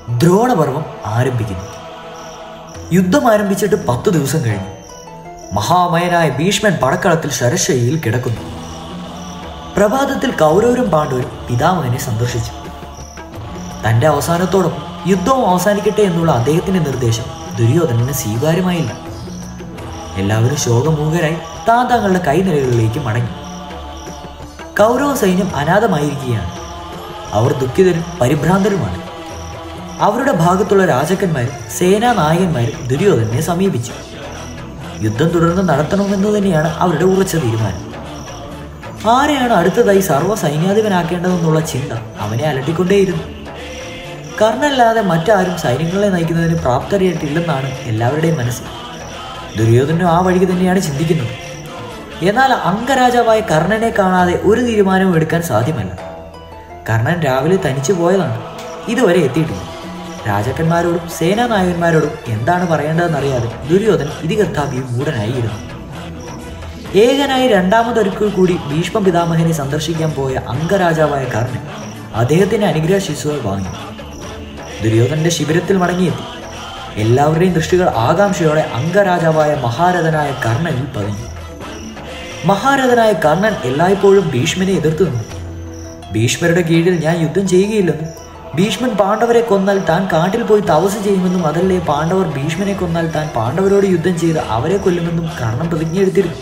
ദ്രോണപർവം ആരംഭിക്കുന്നു യുദ്ധം ആരംഭിച്ചിട്ട് പത്ത് ദിവസം കഴിഞ്ഞു മഹാമയനായ ഭീഷ്മൻ പടക്കളത്തിൽ ശരശയ്യയിൽ കിടക്കുന്നു പ്രഭാതത്തിൽ കൗരവരും പാണ്ഡവരും പിതാമഹനെ സന്ദർശിച്ചു തന്റെ അവസാനത്തോടും യുദ്ധവും അവസാനിക്കട്ടെ എന്നുള്ള അദ്ദേഹത്തിന്റെ നിർദ്ദേശം ദുര്യോധനന് സ്വീകാര്യമായില്ല എല്ലാവരും ശോകമൂകരായി താൻ തങ്ങളുടെ കൈനിലകളിലേക്ക് മടങ്ങി കൗരവ സൈന്യം അനാഥമായിരിക്കുകയാണ് അവർ ദുഃഖിതരും പരിഭ്രാന്തരുമാണ് അവരുടെ ഭാഗത്തുള്ള രാജാക്കന്മാരും സേനാ നായകന്മാരും ദുര്യോധനെ സമീപിച്ചു യുദ്ധം തുടർന്ന് നടത്തണമെന്ന് തന്നെയാണ് അവരുടെ ഉറച്ച തീരുമാനം ആരെയാണ് അടുത്തതായി സർവ്വ സൈന്യാധിപനാക്കേണ്ടതെന്നുള്ള ചിന്ത അവനെ അലട്ടിക്കൊണ്ടേയിരുന്നു കർണല്ലാതെ മറ്റാരും സൈന്യങ്ങളെ നയിക്കുന്നതിന് പ്രാപ്തരായിട്ടില്ലെന്നാണ് എല്ലാവരുടെയും മനസ്സ് ദുര്യോധനും ആ വഴിക്ക് തന്നെയാണ് ചിന്തിക്കുന്നത് എന്നാൽ അംഗരാജാവായ കർണനെ കാണാതെ ഒരു തീരുമാനവും എടുക്കാൻ സാധ്യമല്ല കർണൻ രാവിലെ തനിച്ചു പോയതാണ് ഇതുവരെ എത്തിയിട്ടില്ല രാജാക്കന്മാരോടും സേനാനായകന്മാരോടും എന്താണ് പറയേണ്ടതെന്നറിയാതെ ദുര്യോധൻ ഇതികർത്താഭിയും മൂടനായി ഇരുന്നു ഏകനായി രണ്ടാമതൊരിക്കൽ കൂടി ഭീഷ്മ പിതാമഹനെ സന്ദർശിക്കാൻ പോയ അംഗരാജാവായ കർണൻ അദ്ദേഹത്തിന്റെ അനുഗ്രഹ ശിശുകൾ വാങ്ങി ദുര്യോധനന്റെ ശിബിരത്തിൽ മടങ്ങിയെത്തി എല്ലാവരുടെയും ദൃഷ്ടികൾ ആകാംക്ഷയോടെ അംഗരാജാവായ മഹാരഥനായ കർണനിൽ പതിഞ്ഞു മഹാരഥനായ കർണൻ എല്ലായ്പ്പോഴും ഭീഷ്മനെ എതിർത്തു നിന്നു ഭീഷ്മരുടെ കീഴിൽ ഞാൻ യുദ്ധം ചെയ്യുകയില്ലെന്നും ഭീഷ്മൻ പാണ്ഡവരെ കൊന്നാൽ താൻ കാട്ടിൽ പോയി തപസ് ചെയ്യുമെന്നും അതല്ലേ പാണ്ഡവർ ഭീഷ്മനെ കൊന്നാൽ താൻ പാണ്ഡവരോട് യുദ്ധം ചെയ്ത് അവരെ കൊല്ലുമെന്നും കർണൻ പ്രതിജ്ഞയെടുത്തിരുന്നു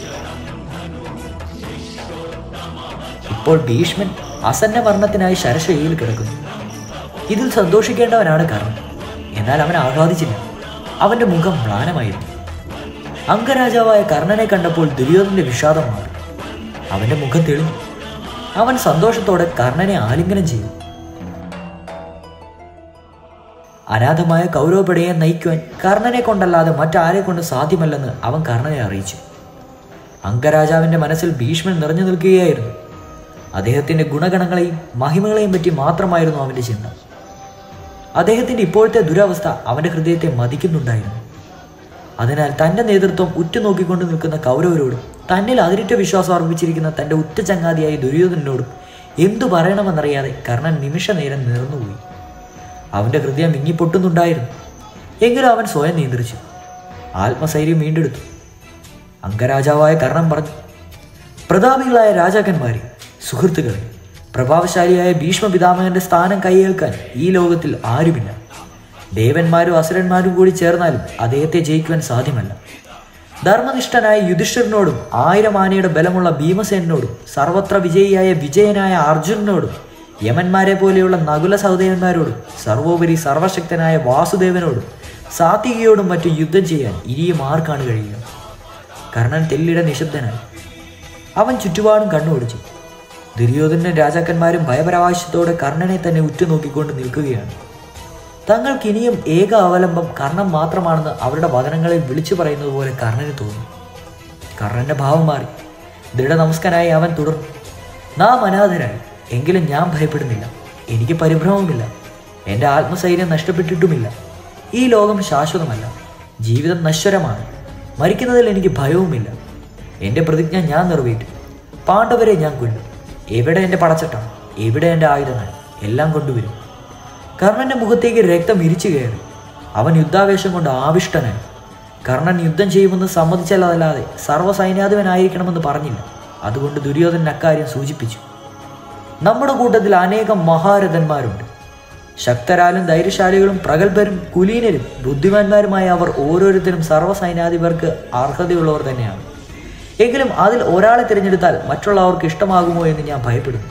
ഇപ്പോൾ ഭീഷ്മൻ അസന്ന മരണത്തിനായി ശരശയ്യയിൽ കിടക്കുന്നു ഇതിൽ സന്തോഷിക്കേണ്ടവനാണ് കർണൻ എന്നാൽ അവൻ ആഹ്ലാദിച്ചില്ല അവന്റെ മുഖം മ്ലാനമായിരുന്നു അംഗരാജാവായ കർണനെ കണ്ടപ്പോൾ ദുര്യോധന്റെ വിഷാദം മാറി അവന്റെ മുഖം തെളിഞ്ഞു അവൻ സന്തോഷത്തോടെ കർണനെ ആലിംഗനം ചെയ്തു അനാഥമായ കൗരവപടയെ നയിക്കുവാൻ കർണനെ കൊണ്ടല്ലാതെ മറ്റാരെ കൊണ്ട് സാധ്യമല്ലെന്ന് അവൻ കർണനെ അറിയിച്ചു അംഗരാജാവിന്റെ മനസ്സിൽ ഭീഷ്മൻ നിറഞ്ഞു നിൽക്കുകയായിരുന്നു അദ്ദേഹത്തിന്റെ ഗുണഗണങ്ങളെയും മഹിമകളെയും പറ്റി മാത്രമായിരുന്നു അവന്റെ ചിന്ത അദ്ദേഹത്തിന്റെ ഇപ്പോഴത്തെ ദുരവസ്ഥ അവന്റെ ഹൃദയത്തെ മതിക്കുന്നുണ്ടായിരുന്നു അതിനാൽ തന്റെ നേതൃത്വം ഉറ്റുനോക്കിക്കൊണ്ട് നിൽക്കുന്ന കൗരവരോടും തന്നിൽ അതിരിറ്റ വിശ്വാസം അർപ്പിച്ചിരിക്കുന്ന തന്റെ ഉറ്റ ചങ്ങാതിയായ ദുര്യോധനോടും എന്തു പറയണമെന്നറിയാതെ കർണൻ നിമിഷ നേരം നിറന്നുപോയി അവന്റെ ഹൃദയം വിങ്ങിപ്പൊട്ടുന്നുണ്ടായിരുന്നു എങ്കിലും അവൻ സ്വയം നിയന്ത്രിച്ചു ആത്മസൈര്യം വീണ്ടെടുത്തു അംഗരാജാവായ കർണൻ പറഞ്ഞു പ്രതാപികളായ രാജാക്കന്മാരെ സുഹൃത്തുക്കളെ പ്രഭാവശാലിയായ ഭീഷ്മ പിതാമഹന്റെ സ്ഥാനം കൈയേൽക്കാൻ ഈ ലോകത്തിൽ ആരുമില്ല ദേവന്മാരും അസുരന്മാരും കൂടി ചേർന്നാലും അദ്ദേഹത്തെ ജയിക്കുവാൻ സാധ്യമല്ല ധർമ്മനിഷ്ഠനായ യുധിഷ്ഠിരനോടും ആയിരം ആനയുടെ ബലമുള്ള ഭീമസേനോടും സർവത്ര വിജയിയായ വിജയനായ അർജുനനോടും യമന്മാരെ പോലെയുള്ള നകുല സഹോദരന്മാരോടും സർവോപരി സർവശക്തനായ വാസുദേവനോടും സാത്വികയോടും മറ്റും യുദ്ധം ചെയ്യാൻ ഇനിയും ആർക്കാണ് കഴിയുക കർണൻ തെല്ലിട നിശബ്ദനായി അവൻ ചുറ്റുപാടും കണ്ണുപിടിച്ചു ദുര്യോധന രാജാക്കന്മാരും ഭയപരാവശ്യത്തോടെ കർണനെ തന്നെ ഉറ്റുനോക്കിക്കൊണ്ട് നിൽക്കുകയാണ് തങ്ങൾക്ക് ഇനിയും ഏക അവലംബം കർണൻ മാത്രമാണെന്ന് അവരുടെ വചനങ്ങളിൽ വിളിച്ചു പറയുന്നത് പോലെ കർണന് തോന്നി കർണന്റെ ഭാവം മാറി ദൃഢനമസ്കനായി അവൻ തുടർന്നു നാം അനാഥരായി എങ്കിലും ഞാൻ ഭയപ്പെടുന്നില്ല എനിക്ക് പരിഭ്രമമില്ല എൻ്റെ ആത്മസൈര്യം നഷ്ടപ്പെട്ടിട്ടുമില്ല ഈ ലോകം ശാശ്വതമല്ല ജീവിതം നശ്വരമാണ് മരിക്കുന്നതിൽ എനിക്ക് ഭയവുമില്ല എൻ്റെ പ്രതിജ്ഞ ഞാൻ നിറവേറ്റും പാണ്ഡവരെ ഞാൻ കൊല്ലും എവിടെ എൻ്റെ പടച്ചട്ടം എവിടെ എൻ്റെ ആയുധങ്ങൾ എല്ലാം കൊണ്ടുവരും കർണന്റെ മുഖത്തേക്ക് രക്തം ഇരിച്ചു കയറി അവൻ യുദ്ധാവേശം കൊണ്ട് ആവിഷ്ടനായി കർണൻ യുദ്ധം ചെയ്യുമെന്ന് സമ്മതിച്ചല്ലാതെ സർവ്വസൈന്യാധിപനായിരിക്കണമെന്ന് പറഞ്ഞില്ല അതുകൊണ്ട് ദുര്യോധനൻ അക്കാര്യം സൂചിപ്പിച്ചു നമ്മുടെ കൂട്ടത്തിൽ അനേകം മഹാരഥന്മാരുണ്ട് ശക്തരാലും ധൈര്യശാലികളും പ്രഗത്ഭരും കുലീനരും ബുദ്ധിമാന്മാരുമായ അവർ ഓരോരുത്തരും സർവ്വസൈന്യാധിപർക്ക് അർഹതയുള്ളവർ തന്നെയാണ് എങ്കിലും അതിൽ ഒരാളെ തിരഞ്ഞെടുത്താൽ മറ്റുള്ളവർക്ക് ഇഷ്ടമാകുമോ എന്ന് ഞാൻ ഭയപ്പെടുന്നു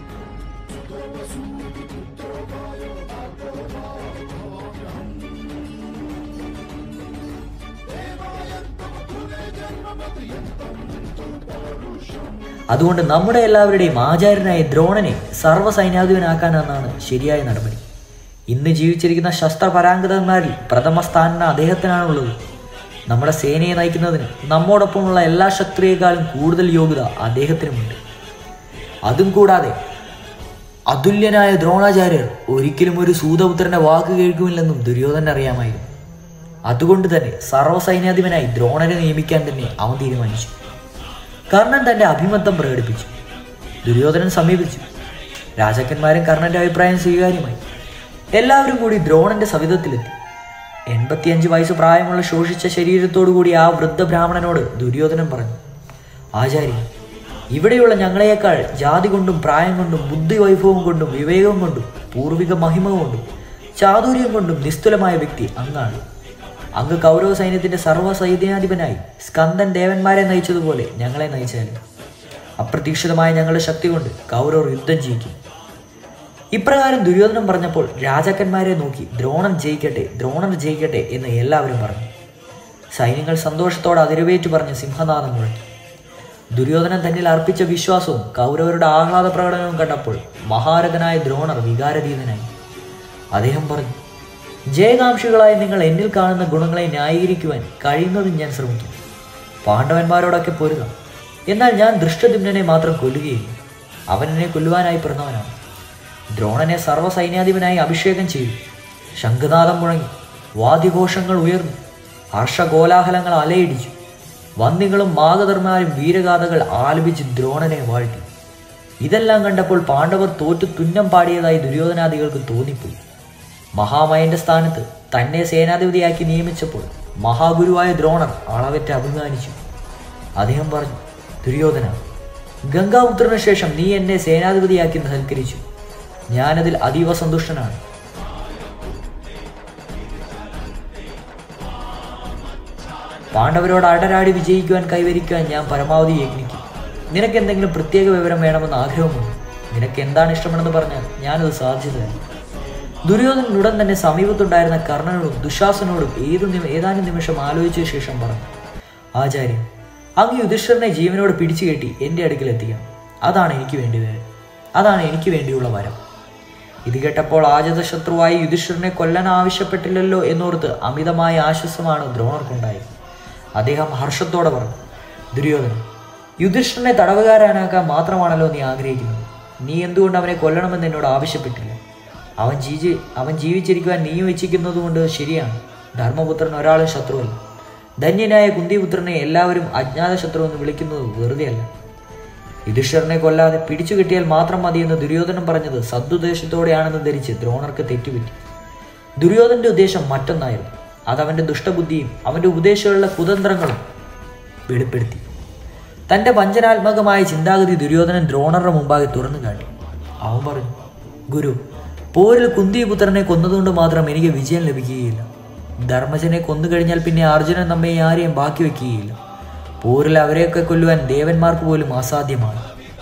അതുകൊണ്ട് നമ്മുടെ എല്ലാവരുടെയും ആചാര്യനായ ദ്രോണനെ സർവ്വസൈന്യാധിപനാക്കാനെന്നാണ് ശരിയായ നടപടി ഇന്ന് ജീവിച്ചിരിക്കുന്ന ശസ്ത്രപരാംഗതന്മാരിൽ പ്രഥമ സ്ഥാനം അദ്ദേഹത്തിനാണുള്ളത് നമ്മുടെ സേനയെ നയിക്കുന്നതിന് നമ്മോടൊപ്പമുള്ള എല്ലാ ശക്തിയേക്കാളും കൂടുതൽ യോഗ്യത അദ്ദേഹത്തിനുമുണ്ട് അതും കൂടാതെ അതുല്യനായ ദ്രോണാചാര്യർ ഒരിക്കലും ഒരു സൂതപുത്രന്റെ വാക്ക് കേൾക്കുമില്ലെന്നും ദുര്യോധന അറിയാമായിരുന്നു അതുകൊണ്ട് തന്നെ സർവ്വസൈന്യാധിപനായി ദ്രോണനെ നിയമിക്കാൻ തന്നെ അവൻ തീരുമാനിച്ചു കർണൻ തന്റെ അഭിമത്തം പ്രകടിപ്പിച്ചു ദുര്യോധനൻ സമീപിച്ചു രാജാക്കന്മാരും കർണന്റെ അഭിപ്രായം സ്വീകാര്യമായി എല്ലാവരും കൂടി ദ്രോണന്റെ സവിധത്തിലെത്തി എൺപത്തിയഞ്ച് വയസ്സ് പ്രായമുള്ള ശോഷിച്ച ശരീരത്തോടു കൂടി ആ വൃദ്ധ ബ്രാഹ്മണനോട് ദുര്യോധനൻ പറഞ്ഞു ആചാര്യ ഇവിടെയുള്ള ഞങ്ങളെയേക്കാൾ ജാതി കൊണ്ടും പ്രായം കൊണ്ടും ബുദ്ധി വൈഭവം കൊണ്ടും വിവേകം കൊണ്ടും പൂർവിക മഹിമ കൊണ്ടും ചാതുര്യം കൊണ്ടും നിസ്തുലമായ വ്യക്തി അങ്ങാണ് അങ്ങ് കൗരവ സൈന്യത്തിന്റെ സർവ്വ സൈന്യാധിപനായി സ്കന്ദൻ ദേവന്മാരെ നയിച്ചതുപോലെ ഞങ്ങളെ നയിച്ചാലും അപ്രതീക്ഷിതമായ ഞങ്ങളുടെ ശക്തി കൊണ്ട് കൗരവർ യുദ്ധം ജയിക്കും ഇപ്രകാരം ദുര്യോധനം പറഞ്ഞപ്പോൾ രാജാക്കന്മാരെ നോക്കി ദ്രോണൻ ജയിക്കട്ടെ ദ്രോണൻ ജയിക്കട്ടെ എന്ന് എല്ലാവരും പറഞ്ഞു സൈന്യങ്ങൾ സന്തോഷത്തോടെ അതിരവേറ്റു പറഞ്ഞ് സിംഹനാഥം മുഴക്കി ദുര്യോധനൻ തന്നിൽ അർപ്പിച്ച വിശ്വാസവും കൗരവരുടെ ആഹ്ലാദ പ്രകടനവും കണ്ടപ്പോൾ മഹാരഥനായ ദ്രോണർ വികാരതീതനായി അദ്ദേഹം പറഞ്ഞു ജയകാംക്ഷികളായ നിങ്ങൾ എന്നിൽ കാണുന്ന ഗുണങ്ങളെ ന്യായീകരിക്കുവാൻ കഴിയുന്നതും ഞാൻ ശ്രമിക്കും പാണ്ഡവന്മാരോടൊക്കെ പൊരുക എന്നാൽ ഞാൻ ദൃഷ്ടദിമ്നെ മാത്രം കൊല്ലുകയില്ല അവൻ എന്നെ കൊല്ലുവാനായി പിറന്നവനാണ് ദ്രോണനെ സർവ്വസൈന്യാധിപനായി അഭിഷേകം ചെയ്തു ശംഖനാദം മുഴങ്ങി വാദ്യഘോഷങ്ങൾ ഉയർന്നു ഹർഷകോലാഹലങ്ങൾ അലയിടിച്ചു വന്ദികളും മാതധർമാരും വീരഗാഥകൾ ആലപിച്ച് ദ്രോണനെ വാഴ്ത്തി ഇതെല്ലാം കണ്ടപ്പോൾ പാണ്ഡവർ തോറ്റു തുന്നം പാടിയതായി ദുര്യോധനാദികൾക്ക് തോന്നിപ്പോയി മഹാമയന്റെ സ്ഥാനത്ത് തന്നെ സേനാധിപതിയാക്കി നിയമിച്ചപ്പോൾ മഹാഗുരുവായ ദ്രോണർ അളവറ്റ് അഭിമാനിച്ചു അദ്ദേഹം പറഞ്ഞു ദുര്യോധന ഗംഗാപുത്രന് ശേഷം നീ എന്നെ സേനാധിപതിയാക്കി സൽക്കരിച്ചു ഞാനതിൽ അതീവ സന്തുഷ്ടനാണ് പാണ്ഡവരോട് അടരാടി വിജയിക്കുവാൻ കൈവരിക്കുവാൻ ഞാൻ പരമാവധി യജ്ഞിക്കും നിനക്ക് എന്തെങ്കിലും പ്രത്യേക വിവരം വേണമെന്ന് ആഗ്രഹമുണ്ട് നിനക്ക് എന്താണ് ഇഷ്ടമെന്ന് പറഞ്ഞാൽ ഞാനത് സാധിച്ചു തരാം ദുര്യോധനൻ ഉടൻ തന്നെ സമീപത്തുണ്ടായിരുന്ന കർണനോടും ദുശാസനോടും ഏതു നിമ- ഏതാനും നിമിഷം ആലോചിച്ച ശേഷം പറഞ്ഞു ആചാര്യൻ അങ്ങ് യുധിഷ്ഠിരനെ ജീവനോട് പിടിച്ചു കെട്ടി എൻ്റെ അടുക്കൽ എത്തിക്കണം അതാണ് എനിക്ക് വേണ്ടി വരം അതാണ് എനിക്ക് വേണ്ടിയുള്ള വരം ഇത് കേട്ടപ്പോൾ ആജതശത്രുവായി യുധിഷ്ഠിരനെ കൊല്ലാൻ ആവശ്യപ്പെട്ടില്ലല്ലോ എന്നോർത്ത് അമിതമായ ആശ്വാസമാണ് ദ്രോണർക്കുണ്ടായത് അദ്ദേഹം ഹർഷത്തോടെ പറഞ്ഞു ദുര്യോധനൻ യുധിഷ്ഠിരനെ തടവുകാരനാക്കാൻ മാത്രമാണല്ലോ നീ ആഗ്രഹിക്കുന്നത് നീ എന്തുകൊണ്ട് അവനെ കൊല്ലണമെന്ന് എന്നോട് ആവശ്യപ്പെട്ടില്ല അവൻ ജീവി അവൻ ജീവിച്ചിരിക്കുവാൻ നീയും ഇച്ഛിക്കുന്നത് കൊണ്ട് ശരിയാണ് ധർമ്മപുത്രൻ ഒരാളും ശത്രുവല്ല ധന്യനായ കുന്തിപുത്രനെ എല്ലാവരും അജ്ഞാത ശത്രു എന്ന് വിളിക്കുന്നത് വെറുതെയല്ല യുധിഷ്ഠിരനെ കൊല്ലാതെ പിടിച്ചു കിട്ടിയാൽ മാത്രം മതിയെന്ന് ദുര്യോധനൻ പറഞ്ഞത് സദ്ുദ്ദേശത്തോടെയാണെന്ന് ധരിച്ച് ദ്രോണർക്ക് തെറ്റുപറ്റി ദുര്യോധന്റെ ഉദ്ദേശം മറ്റൊന്നായിരുന്നു അതവന്റെ ദുഷ്ടബുദ്ധിയും അവന്റെ ഉപദേശമുള്ള കുതന്ത്രങ്ങളും വെളിപ്പെടുത്തി തന്റെ വഞ്ചനാത്മകമായ ചിന്താഗതി ദുര്യോധനൻ ദ്രോണറുടെ മുമ്പാകെ തുറന്നു കാട്ടി അവൻ പറഞ്ഞു ഗുരു പോരിൽ കുന്തിപുത്രനെ കൊന്നതുകൊണ്ട് മാത്രം എനിക്ക് വിജയം ലഭിക്കുകയില്ല ധർമ്മജനെ കൊന്നുകഴിഞ്ഞാൽ പിന്നെ അർജുനൻ നമ്മെ ആരെയും ബാക്കി വെക്കുകയില്ല പോരിൽ അവരെയൊക്കെ കൊല്ലുവാൻ ദേവന്മാർക്ക് പോലും അസാധ്യമാണ്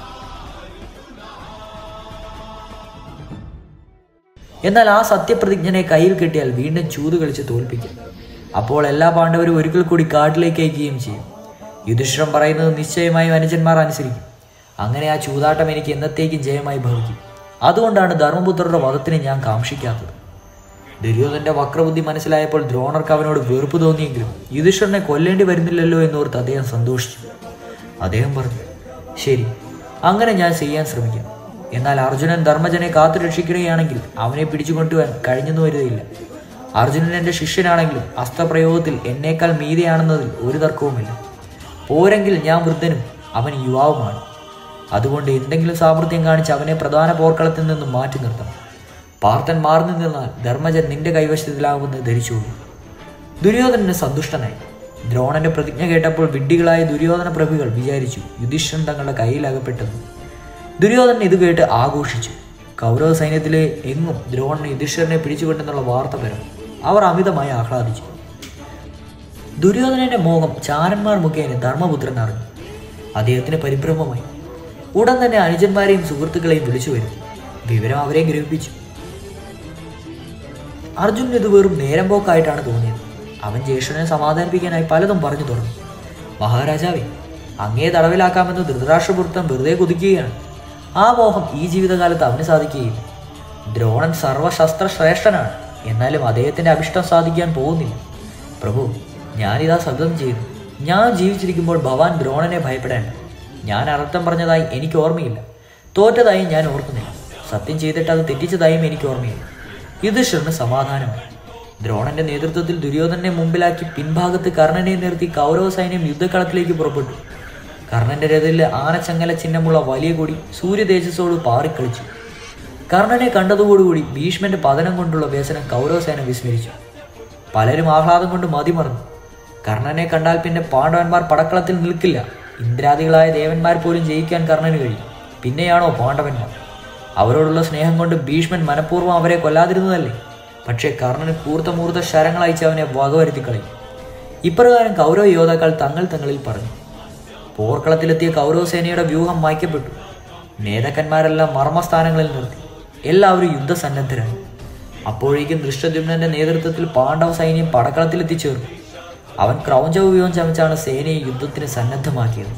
എന്നാൽ ആ സത്യപ്രതിജ്ഞനെ കയ്യിൽ കിട്ടിയാൽ വീണ്ടും ചൂത് കളിച്ച് തോൽപ്പിക്കും അപ്പോൾ എല്ലാ പാണ്ഡവരും ഒരിക്കൽ കൂടി കാട്ടിലേക്ക് അയക്കുകയും ചെയ്യും യുധിഷ്ഠിരം പറയുന്നത് നിശ്ചയമായും അനുജന്മാർ അനുസരിക്കും അങ്ങനെ ആ ചൂതാട്ടം എനിക്ക് എന്നത്തേക്കും ജയമായി ഭവിക്കും അതുകൊണ്ടാണ് ധർമ്മപുത്രരുടെ വധത്തിന് ഞാൻ കാക്ഷിക്കാത്തത് ദുര്യോധന്റെ വക്രബുദ്ധി മനസ്സിലായപ്പോൾ ദ്രോണർക്ക് അവനോട് വെറുപ്പ് തോന്നിയെങ്കിലും യുധിഷ്ഠിരനെ കൊല്ലേണ്ടി വരുന്നില്ലല്ലോ എന്നോർത്ത് അദ്ദേഹം സന്തോഷിച്ചു അദ്ദേഹം പറഞ്ഞു ശരി അങ്ങനെ ഞാൻ ചെയ്യാൻ ശ്രമിക്കാം എന്നാൽ അർജുനൻ ധർമ്മജനെ കാത്തു രക്ഷിക്കുകയാണെങ്കിൽ അവനെ പിടിച്ചുകൊണ്ടുവാൻ കഴിഞ്ഞെന്ന് വരുകയില്ല അർജുനൻ എൻ്റെ ശിഷ്യനാണെങ്കിലും അസ്ത്രപ്രയോഗത്തിൽ എന്നേക്കാൾ മീതെയാണെന്നതിൽ ഒരു തർക്കവുമില്ല പോരെങ്കിൽ ഞാൻ വൃദ്ധനും അവൻ യുവാവുമാണ് അതുകൊണ്ട് എന്തെങ്കിലും സാമർഥ്യം കാണിച്ച് അവനെ പ്രധാന പോർക്കളത്തിൽ നിന്നും മാറ്റി നിർത്തണം പാർത്ഥൻ മാറി നിന്നാൽ ധർമ്മജൻ നിന്റെ കൈവശത്തിലാകുമെന്ന് ധരിച്ചോളൂ ദുര്യോധനന് സന്തുഷ്ടനായി ദ്രോണന്റെ പ്രതിജ്ഞ കേട്ടപ്പോൾ വിഡ്ഢികളായ ദുര്യോധന പ്രഭുകൾ വിചാരിച്ചു യുധിഷ്ഠൻ തങ്ങളുടെ കയ്യിലകപ്പെട്ടെന്ന് ദുര്യോധനൻ ഇത് കേട്ട് ആഘോഷിച്ചു കൗരവ സൈന്യത്തിലെ എങ്ങും ദ്രോണനെ യുധിഷ്ഠിരനെ പിടിച്ചുകൊണ്ടെന്നുള്ള വാർത്ത പരന്നു അവർ അമിതമായി ആഹ്ലാദിച്ചു ദുര്യോധനന്റെ മോഹം ചാരന്മാർ മുഖേന ധർമ്മപുത്രൻ അറിഞ്ഞു അദ്ദേഹത്തിന് പരിഭ്രമമായി ഉടൻ തന്നെ അനുജന്മാരെയും സുഹൃത്തുക്കളെയും വിളിച്ചു വരുത്തി വിവരം അവരെ ഗ്രഹിപ്പിച്ചു അർജുനൻ ഇത് വെറും നേരം പോക്കായിട്ടാണ് തോന്നിയത് അവൻ ജ്യേഷ്ഠനെ സമാധാനിപ്പിക്കാനായി പലതും പറഞ്ഞു തുടങ്ങി മഹാരാജാവേ അങ്ങേ തടവിലാക്കാമെന്ന് ധൃതരാഷ്ട്രപുത്രൻ വെറുതെ കുതിക്കുകയാണ് ആ മോഹം ഈ ജീവിതകാലത്ത് അവന് സാധിക്കുകയില്ല ദ്രോണൻ സർവശസ്ത്ര ശ്രേഷ്ഠനാണ് എന്നാലും അദ്ദേഹത്തിന്റെ അഭിഷ്ടം സാധിക്കാൻ പോകുന്നില്ല പ്രഭു ഞാനിതാ ശബ്ദം ചെയ്തു ഞാൻ ജീവിച്ചിരിക്കുമ്പോൾ ഭവാൻ ദ്രോണനെ ഭയപ്പെടേണ്ട ഞാൻ അർത്ഥം പറഞ്ഞതായി എനിക്ക് ഓർമ്മയില്ല തോറ്റതായി ഞാൻ ഓർക്കുന്നില്ല സത്യം ചെയ്തിട്ട് അത് തെറ്റിച്ചതായും എനിക്ക് ഓർമ്മയില്ല യുധിഷ്ഠിരന് സമാധാനമായി ദ്രോണന്റെ നേതൃത്വത്തിൽ ദുര്യോധനെ മുമ്പിലാക്കി പിൻഭാഗത്ത് കർണനെ നിർത്തി കൗരവ സൈന്യം യുദ്ധക്കളത്തിലേക്ക് പുറപ്പെട്ടു കർണന്റെ രഥത്തിൽ ആനച്ചങ്ങല ചിഹ്നമുള്ള വലിയ കൊടി സൂര്യ തേജസ്സോട് പാറിക്കളിച്ചു കർണനെ കണ്ടതോടുകൂടി ഭീഷ്മന്റെ പതനം കൊണ്ടുള്ള വ്യസനം കൗരവസേന വിസ്മരിച്ചു പലരും ആഹ്ലാദം കൊണ്ട് മതിമറന്നു കർണനെ കണ്ടാൽ പിന്നെ പാണ്ഡവന്മാർ പടക്കളത്തിൽ നിൽക്കില്ല ഇന്ദ്രാദികളായ ദേവന്മാർ പോലും ജയിക്കാൻ കർണന് കഴിയും പിന്നെയാണോ പാണ്ഡവന്മാർ അവരോടുള്ള സ്നേഹം കൊണ്ട് ഭീഷ്മൻ മനഃപൂർവ്വം അവരെ കൊല്ലാതിരുന്നതല്ലേ പക്ഷേ കർണന് കൂർത്ത മൂർത്ത ശരങ്ങൾ അയച്ച് അവനെ വകവരുത്തി കളയും ഇപ്രകാരം കൗരവ യോദ്ധാക്കൾ തങ്ങൾ തങ്ങളിൽ പറഞ്ഞു പോർക്കളത്തിലെത്തിയ കൗരവസേനയുടെ വ്യൂഹം മായ്ക്കപ്പെട്ടു നേതാക്കന്മാരെല്ലാം മർമ്മസ്ഥാനങ്ങളിൽ നിർത്തി എല്ലാവരും യുദ്ധസന്നദ്ധരായി അപ്പോഴേക്കും ദൃഷ്ടദ്യുമ്നന്റെ നേതൃത്വത്തിൽ പാണ്ഡവ സൈന്യം പടക്കളത്തിലെത്തിച്ചേർന്നു അവൻ ക്രൗഞ്ച വ്യൂഹം ചമച്ചാണ് സേനയെ യുദ്ധത്തിന് സന്നദ്ധമാക്കിയത്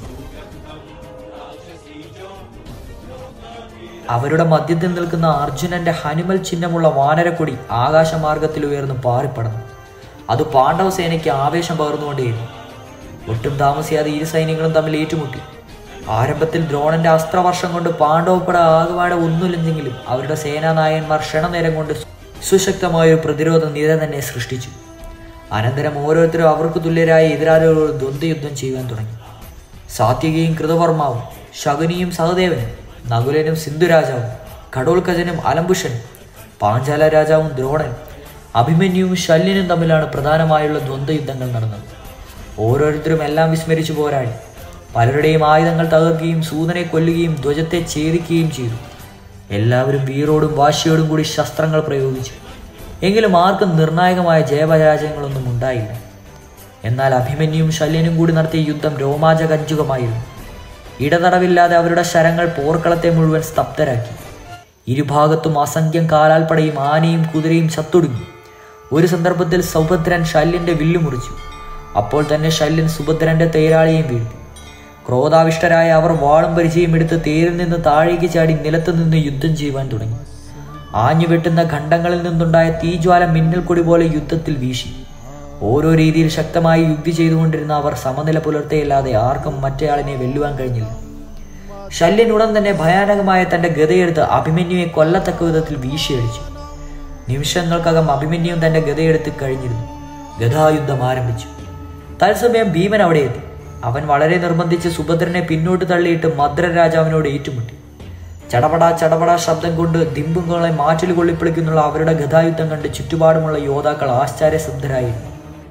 അവരുടെ മധ്യത്തിൽ നിൽക്കുന്ന അർജുനന്റെ ഹനുമൽ ചിഹ്നമുള്ള വാനരക്കൊടി ആകാശമാർഗത്തിൽ ഉയർന്ന് പാറിപ്പടന്നു അത് പാണ്ഡവ സേനയ്ക്ക് ആവേശം പകർന്നുകൊണ്ടേയിരുന്നു ഒട്ടും താമസിയാതെ ഇരു സൈന്യങ്ങളും തമ്മിൽ ഏറ്റുമുട്ടി ആരംഭത്തിൽ ദ്രോണന്റെ അസ്ത്രവർഷം കൊണ്ട് പാണ്ഡവപ്പട ആകെപാടെ ഒന്നുമില്ലെങ്കിലും അവരുടെ സേനാനായകന്മാർ ക്ഷണനേരം കൊണ്ട് സുശക്തമായ ഒരു പ്രതിരോധ നിര തന്നെ സൃഷ്ടിച്ചു അനന്തരം ഓരോരുത്തരും അവർക്ക് തുല്യരായ എതിരാളികളോട് ദ്വന്ദ്വയുദ്ധം ചെയ്യുവാൻ തുടങ്ങി സാത്വികയും കൃതവർമാവും ശകുനിയും സഹദേവനും നകുലനും സിന്ധുരാജാവും കടോൽക്കജനും അലംബുഷനും പാഞ്ചാല രാജാവും ദ്രോണനും അഭിമന്യുവും ശല്യനും തമ്മിലാണ് പ്രധാനമായുള്ള ദ്വന്ദ്വയുദ്ധങ്ങൾ നടന്നത് ഓരോരുത്തരും എല്ലാം വിസ്മരിച്ചു പോരാടി പലരുടെയും ആയുധങ്ങൾ തകർക്കുകയും സൂതനെ കൊല്ലുകയും ധ്വജത്തെ ഛേദിക്കുകയും ചെയ്തു എല്ലാവരും വീറോടും വാശിയോടും കൂടി ശസ്ത്രങ്ങൾ പ്രയോഗിച്ചു എങ്കിലും ആർക്കും നിർണായകമായ ജയപരാജയങ്ങളൊന്നും ഉണ്ടായില്ല എന്നാൽ അഭിമന്യുവും ശല്യനും കൂടി നടത്തിയ യുദ്ധം രോമാചകഞ്ചുകമായിരുന്നു ഇടതടവില്ലാതെ അവരുടെ ശരങ്ങൾ പോർക്കളത്തെ മുഴുവൻ സ്തബ്ധരാക്കി ഇരുഭാഗത്തും അസംഖ്യം കാലാൽപ്പടയും ആനയും കുതിരയും ചത്തൊടുങ്ങി ഒരു സന്ദർഭത്തിൽ സൗഭദ്രൻ ശല്യന്റെ വില്ലു മുറിച്ചു അപ്പോൾ തന്നെ ശല്യൻ സുഭദ്രന്റെ തേരാളിയെയും വീഴ്ത്തി ക്രോധാവിഷ്ടരായ അവർ വാളും പരിചയം എടുത്ത് തേരിൽ നിന്ന് താഴേക്ക് ചാടി നിലത്ത് നിന്ന് യുദ്ധം ചെയ്യുവാൻ തുടങ്ങി ആഞ്ഞു വെട്ടുന്ന ഖണ്ഡങ്ങളിൽ നിന്നുണ്ടായ തീജ്വാല മിന്നൽ കൊടി പോലെ യുദ്ധത്തിൽ വീശി ഓരോ രീതിയിൽ ശക്തമായി യുദ്ധി ചെയ്തുകൊണ്ടിരുന്ന അവർ സമനില പുലർത്തിയല്ലാതെ ആർക്കും മറ്റേയാളിനെ വെല്ലുവാൻ കഴിഞ്ഞില്ല ശല്യൻ ഉടൻ തന്നെ ഭയാനകമായ തന്റെ ഗതയെടുത്ത് അഭിമന്യുയെ കൊല്ലത്തക്ക വിധത്തിൽ വീശിയടിച്ചു നിമിഷങ്ങൾക്കകം അഭിമന്യുവും തന്റെ ഗതയെടുത്ത് കഴിഞ്ഞിരുന്നു ഗതായുദ്ധം ആരംഭിച്ചു തത്സമയം ഭീമൻ അവിടെ എത്തി അവൻ വളരെ നിർബന്ധിച്ച് സുഭദ്രനെ പിന്നോട്ട് തള്ളിയിട്ട് മദ്ര രാജാവിനോട് ഏറ്റുമുട്ടി ചടപട ചടപട ശബ്ദം കൊണ്ട് ദിമ്പുകളെ മാറ്റിൽ കൊള്ളിപ്പിളിക്കുന്നുള്ള അവരുടെ ഗതായുദ്ധം കണ്ട് ചുറ്റുപാടുമുള്ള യോദ്ധാക്കൾ ആശ്ചര്യശബ്ദരായിരുന്നു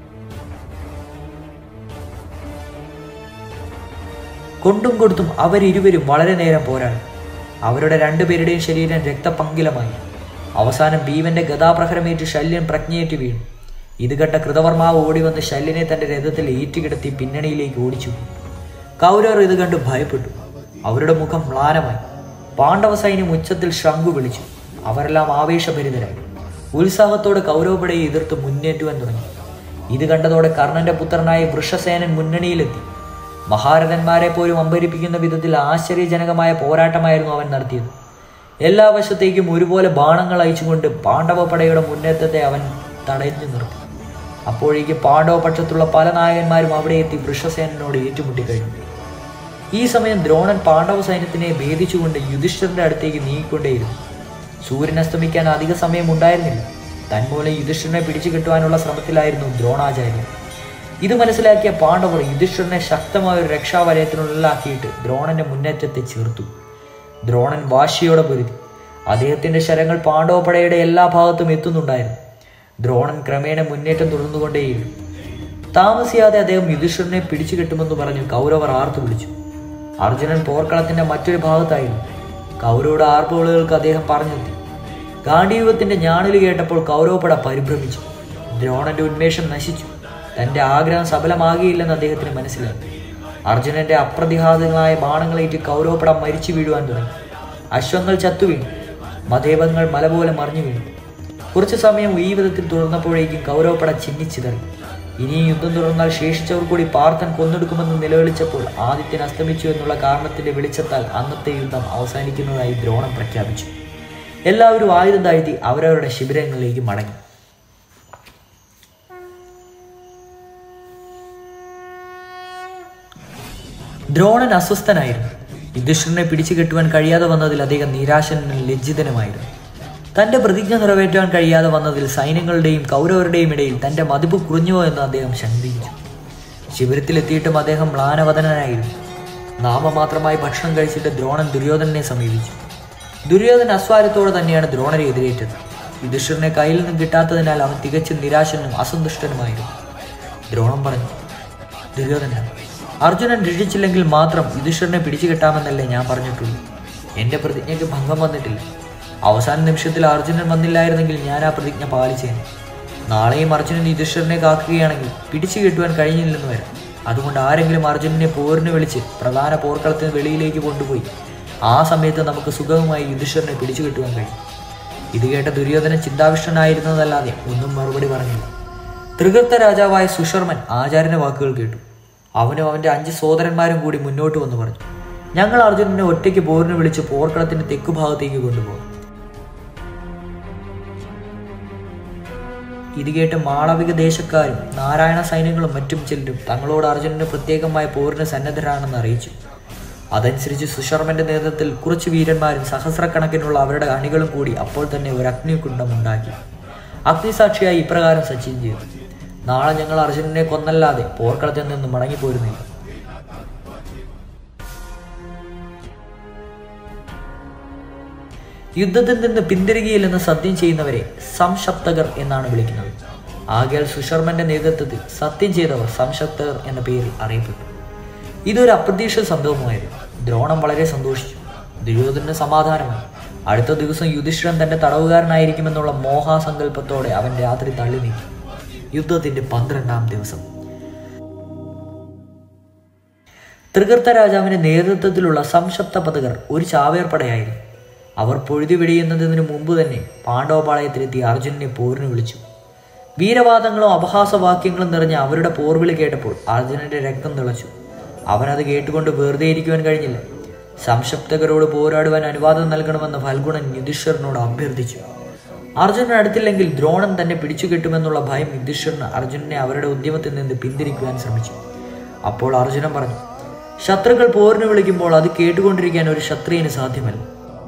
കൊണ്ടും കൊടുത്തും അവരിരുവരും വളരെ നേരം പോരാടി അവരുടെ രണ്ടുപേരുടെയും ശരീരം രക്തപങ്കിലമായി അവസാനം ഭീമന്റെ ഗതാപ്രഹരമേറ്റ് ശല്യൻ പ്രജ്ഞയേറ്റ് വീണു ഇത് കണ്ട കൃതവർമാവ് ഓടി വന്ന് ശല്യനെ തന്റെ രഥത്തിൽ ഏറ്റുകിടത്തി പിന്നണിയിലേക്ക് ഓടിച്ചു കൗരവർ ഇത് കണ്ട് ഭയപ്പെട്ടു അവരുടെ മുഖം മ്ലാനമായി പാണ്ഡവ സൈന്യം ഉച്ചത്തിൽ ശംഖു വിളിച്ചു അവരെല്ലാം ആവേശഭരിതരായി ഉത്സാഹത്തോടെ കൗരവപടയെ എതിർത്ത് മുന്നേറ്റുവാൻ തുടങ്ങി ഇത് കണ്ടതോടെ കർണന്റെ പുത്രനായ വൃഷസേനൻ മുന്നണിയിലെത്തി മഹാരഥന്മാരെ പോലും അമ്പരിപ്പിക്കുന്ന വിധത്തിൽ ആശ്ചര്യജനകമായ പോരാട്ടമായിരുന്നു അവൻ നടത്തിയത് എല്ലാ വശത്തേക്കും ഒരുപോലെ ബാണങ്ങൾ അയച്ചുകൊണ്ട് പാണ്ഡവ പടയുടെ മുന്നേറ്റത്തെ അവൻ തടഞ്ഞു നിർത്തി അപ്പോഴേക്ക് പാണ്ഡവ പക്ഷത്തുള്ള പല നായകന്മാരും അവിടെ എത്തി വൃഷസേനോട് ഏറ്റുമുട്ടിക്കഴിഞ്ഞു ഈ സമയം ദ്രോണൻ പാണ്ഡവ സൈന്യത്തിനെ ഭേദിച്ചുകൊണ്ട് യുധിഷ്ഠിരന്റെ അടുത്തേക്ക് നീങ്ങിക്കൊണ്ടേയിരുന്നു സൂര്യൻ അസ്തമിക്കാൻ അധിക സമയം ഉണ്ടായിരുന്നില്ല തന്മൂലം യുധിഷ്ഠിരനെ പിടിച്ചു കിട്ടുവാനുള്ള ശ്രമത്തിലായിരുന്നു ദ്രോണാചാര്യൻ ഇത് മനസ്സിലാക്കിയ പാണ്ഡവർ യുധിഷ്ഠിരനെ ശക്തമായ ഒരു രക്ഷാവലയത്തിനുള്ളിലാക്കിയിട്ട് ദ്രോണന്റെ മുന്നേറ്റത്തെ ചേർത്തു ദ്രോണൻ വാശിയോടെ പൊരുതി അദ്ദേഹത്തിന്റെ ശരങ്ങൾ പാണ്ഡവപ്പടയുടെ എല്ലാ ഭാഗത്തും എത്തുന്നുണ്ടായിരുന്നു ദ്രോണൻ ക്രമേണ മുന്നേറ്റം തുടർന്നുകൊണ്ടേയിരുന്നു താമസിയാതെ അദ്ദേഹം യുധിഷ്ഠിരനെ പിടിച്ചു കെട്ടുമെന്ന് പറഞ്ഞ് കൗരവർ ആർത്തു വിളിച്ചു അർജുനൻ പോർക്കളത്തിന്റെ മറ്റൊരു ഭാഗത്തായിരുന്നു കൗരവയുടെ ആർപ്പുവിളികൾക്ക് അദ്ദേഹം പറഞ്ഞെത്തി ഗാന്ധീയുഗത്തിന്റെ ഞാണില് കേട്ടപ്പോൾ കൗരവപ്പട പരിഭ്രമിച്ചു ദ്രോണന്റെ ഉന്മേഷം നശിച്ചു തന്റെ ആഗ്രഹം സഫലമാകിയില്ലെന്ന് അദ്ദേഹത്തിന് മനസ്സിലായി അർജുനന്റെ അപ്രതിഘാതങ്ങളായ ബാണങ്ങളേറ്റ് കൗരവപ്പട മരിച്ചു വീഴുവാൻ തുടങ്ങി അശ്വങ്ങൾ ചത്തുവീണു മതേപങ്ങൾ മല പോലെ മറിഞ്ഞു വീണു കുറച്ചു സമയം ഈ വിധത്തിൽ തുടർന്നപ്പോഴേക്കും കൗരവപ്പട ചിന്നിച്ചിതറി ഇനിയും യുദ്ധം തുടർന്നാൽ ശേഷിച്ചവർ കൂടി പാർത്ഥൻ കൊന്നെടുക്കുമെന്ന് നിലവിളിച്ചപ്പോൾ ആദിത്യൻ അസ്തമിച്ചു എന്നുള്ള കാരണത്തിന്റെ വെളിച്ചത്താൽ അന്നത്തെ യുദ്ധം അവസാനിക്കുന്നതായി ദ്രോണം പ്രഖ്യാപിച്ചു എല്ലാവരും ആയുധം താഴ്ത്തി അവരവരുടെ ശിബിരങ്ങളിലേക്ക് മടങ്ങി ദ്രോണൻ അസ്വസ്ഥനായിരുന്നു യുധിഷ്ഠിരനെ പിടിച്ചു കെട്ടുവാൻ കഴിയാതെ വന്നതിൽ അദ്ദേഹം നിരാശനും ലജ്ജിതനുമായിരുന്നു തന്റെ പ്രതിജ്ഞ നിറവേറ്റാൻ കഴിയാതെ വന്നതിൽ സൈന്യങ്ങളുടെയും കൗരവരുടെയും ഇടയിൽ തന്റെ മതിപ്പ് കുറഞ്ഞുവോ എന്ന് അദ്ദേഹം ശങ്കിച്ചു ശിബിരത്തിലെത്തിയിട്ടും അദ്ദേഹം മ്ലാനവദനായിരുന്നു നാമമാത്രമായി ഭക്ഷണം കഴിച്ചിട്ട് ദ്രോണൻ ദുര്യോധനെ സമീപിച്ചു ദുര്യോധന അസ്വാരത്തോടെ തന്നെയാണ് ദ്രോണരെ എതിരേറ്റത് യുധിഷ്ഠിരനെ കയ്യിൽ നിന്നും കിട്ടാത്തതിനാൽ അവൻ തികച്ചും നിരാശനും അസന്തുഷ്ടനുമായിരുന്നു ദ്രോണം പറഞ്ഞു ദുര്യോധന അർജുനൻ രക്ഷിച്ചില്ലെങ്കിൽ മാത്രം യുധിഷ്ഠിരനെ പിടിച്ചു കെട്ടാമെന്നല്ലേ ഞാൻ പറഞ്ഞിട്ടുള്ളൂ എൻ്റെ പ്രതിജ്ഞയ്ക്ക് ഭംഗം വന്നിട്ടില്ല അവസാന നിമിഷത്തിൽ അർജുനൻ വന്നില്ലായിരുന്നെങ്കിൽ ഞാൻ ആ പ്രതിജ്ഞ പാലിച്ചേനെ നാളെയും അർജുനൻ യുധിഷ്ഠിരനെ കാക്കുകയാണെങ്കിൽ പിടിച്ചു കെട്ടുവാൻ കഴിഞ്ഞില്ലെന്ന് വരാം അതുകൊണ്ട് ആരെങ്കിലും അർജുനനെ പോരിന് വിളിച്ച് പ്രധാന പോർക്കളത്തിന് വെളിയിലേക്ക് കൊണ്ടുപോയി ആ സമയത്ത് നമുക്ക് സുഗമമായി യുധിഷ്ഠിരനെ പിടിച്ചു കെട്ടുവാൻ കഴിയും ഇത് കേട്ട ദുര്യോധന ചിന്താവിഷ്ടനായിരുന്നതല്ലാതെ ഒന്നും മറുപടി പറഞ്ഞില്ല തൃകൃത്ത രാജാവായ സുഷർമൻ ആചാര്യന്റെ വാക്കുകൾ കേട്ടു അവനും അവന്റെ അഞ്ച് സോദരന്മാരും കൂടി മുന്നോട്ട് വന്ന് പറഞ്ഞു ഞങ്ങൾ അർജുനനെ ഒറ്റയ്ക്ക് പോരിന് വിളിച്ച് പോർക്കളത്തിന്റെ തെക്കു ഭാഗത്തേക്ക് കൊണ്ടുപോകും ഇത് കേട്ട് മാളവിക ദേശക്കാരും നാരായണ സൈന്യങ്ങളും മറ്റും ചിലരും തങ്ങളോട് അർജുനന് പ്രത്യേകമായ പോരിന് സന്നദ്ധരാണെന്ന് അറിയിച്ചു അതനുസരിച്ച് സുശർമ്മന്റെ നേതൃത്വത്തിൽ കുറച്ച് വീരന്മാരും സഹസ്രക്കണക്കിനുള്ള അവരുടെ അണികളും കൂടി അപ്പോൾ തന്നെ ഒരു അഗ്നികുണ്ഡം ഉണ്ടാക്കി അഗ്നിസാക്ഷിയായി ഇപ്രകാരം സച്ചിൻ ചെയ്തു നാളെ ഞങ്ങൾ അർജുനനെ കൊന്നല്ലാതെ പോർക്കളത്തിൽ നിന്ന് മടങ്ങിപ്പോരുന്നില്ല യുദ്ധത്തിൽ നിന്ന് പിന്തിരികയില്ലെന്ന് സത്യം ചെയ്യുന്നവരെ സംശപ്തകർ എന്നാണ് വിളിക്കുന്നത് ആകയാൽ സുശർമ്മന്റെ നേതൃത്വത്തിൽ സത്യം ചെയ്തവർ സംശപ്തകർ എന്ന പേരിൽ അറിയപ്പെട്ടു ഇതൊരു അപ്രതീക്ഷിത സംഭവമായിരുന്നു ദ്രോണം വളരെ സന്തോഷിച്ചു ദുര്യോധന സമാധാനമായി അടുത്ത ദിവസം യുധിഷ്ഠിരൻ തന്റെ തടവുകാരനായിരിക്കുമെന്നുള്ള മോഹാസങ്കല്പത്തോടെ അവൻ രാത്രി തള്ളി നീക്കി യുദ്ധത്തിന്റെ പന്ത്രണ്ടാം ദിവസം തൃകർത്ത രാജാവിന്റെ നേതൃത്വത്തിലുള്ള സംശപ്ത പതകർ ഒരു ചാവേർപ്പടയായിരുന്നു അവർ പൊഴുതി വെടിയുന്നതിന് മുമ്പ് തന്നെ പാണ്ഡവപാളയത്തിലെത്തി അർജുനനെ പോരിന് വിളിച്ചു വീരവാദങ്ങളും അപഹാസവാക്യങ്ങളും നിറഞ്ഞ അവരുടെ പോർവിളി കേട്ടപ്പോൾ അർജുനന്റെ രക്തം തിളച്ചു അവനത് കേട്ടുകൊണ്ട് വെറുതെ ഇരിക്കുവാൻ കഴിഞ്ഞില്ല സംശപ്തകരോട് പോരാടുവാൻ അനുവാദം നൽകണമെന്ന് ഫൽഗുണൻ യുധിഷ്ഠിരനോട് അഭ്യർത്ഥിച്ചു അർജുനൻ അടുത്തില്ലെങ്കിൽ ദ്രോണൻ തന്നെ പിടിച്ചു കെട്ടുമെന്നുള്ള ഭയം യുധിഷ്ഠിരന് അർജുനനെ അവരുടെ ഉദ്യമത്തിൽ നിന്ന് പിന്തിരിക്കുവാൻ ശ്രമിച്ചു അപ്പോൾ അർജുനൻ പറഞ്ഞു ശത്രുക്കൾ പോരിന് വിളിക്കുമ്പോൾ അത് കേട്ടുകൊണ്ടിരിക്കാൻ ഒരു ക്ഷത്രിയന് സാധ്യമല്ല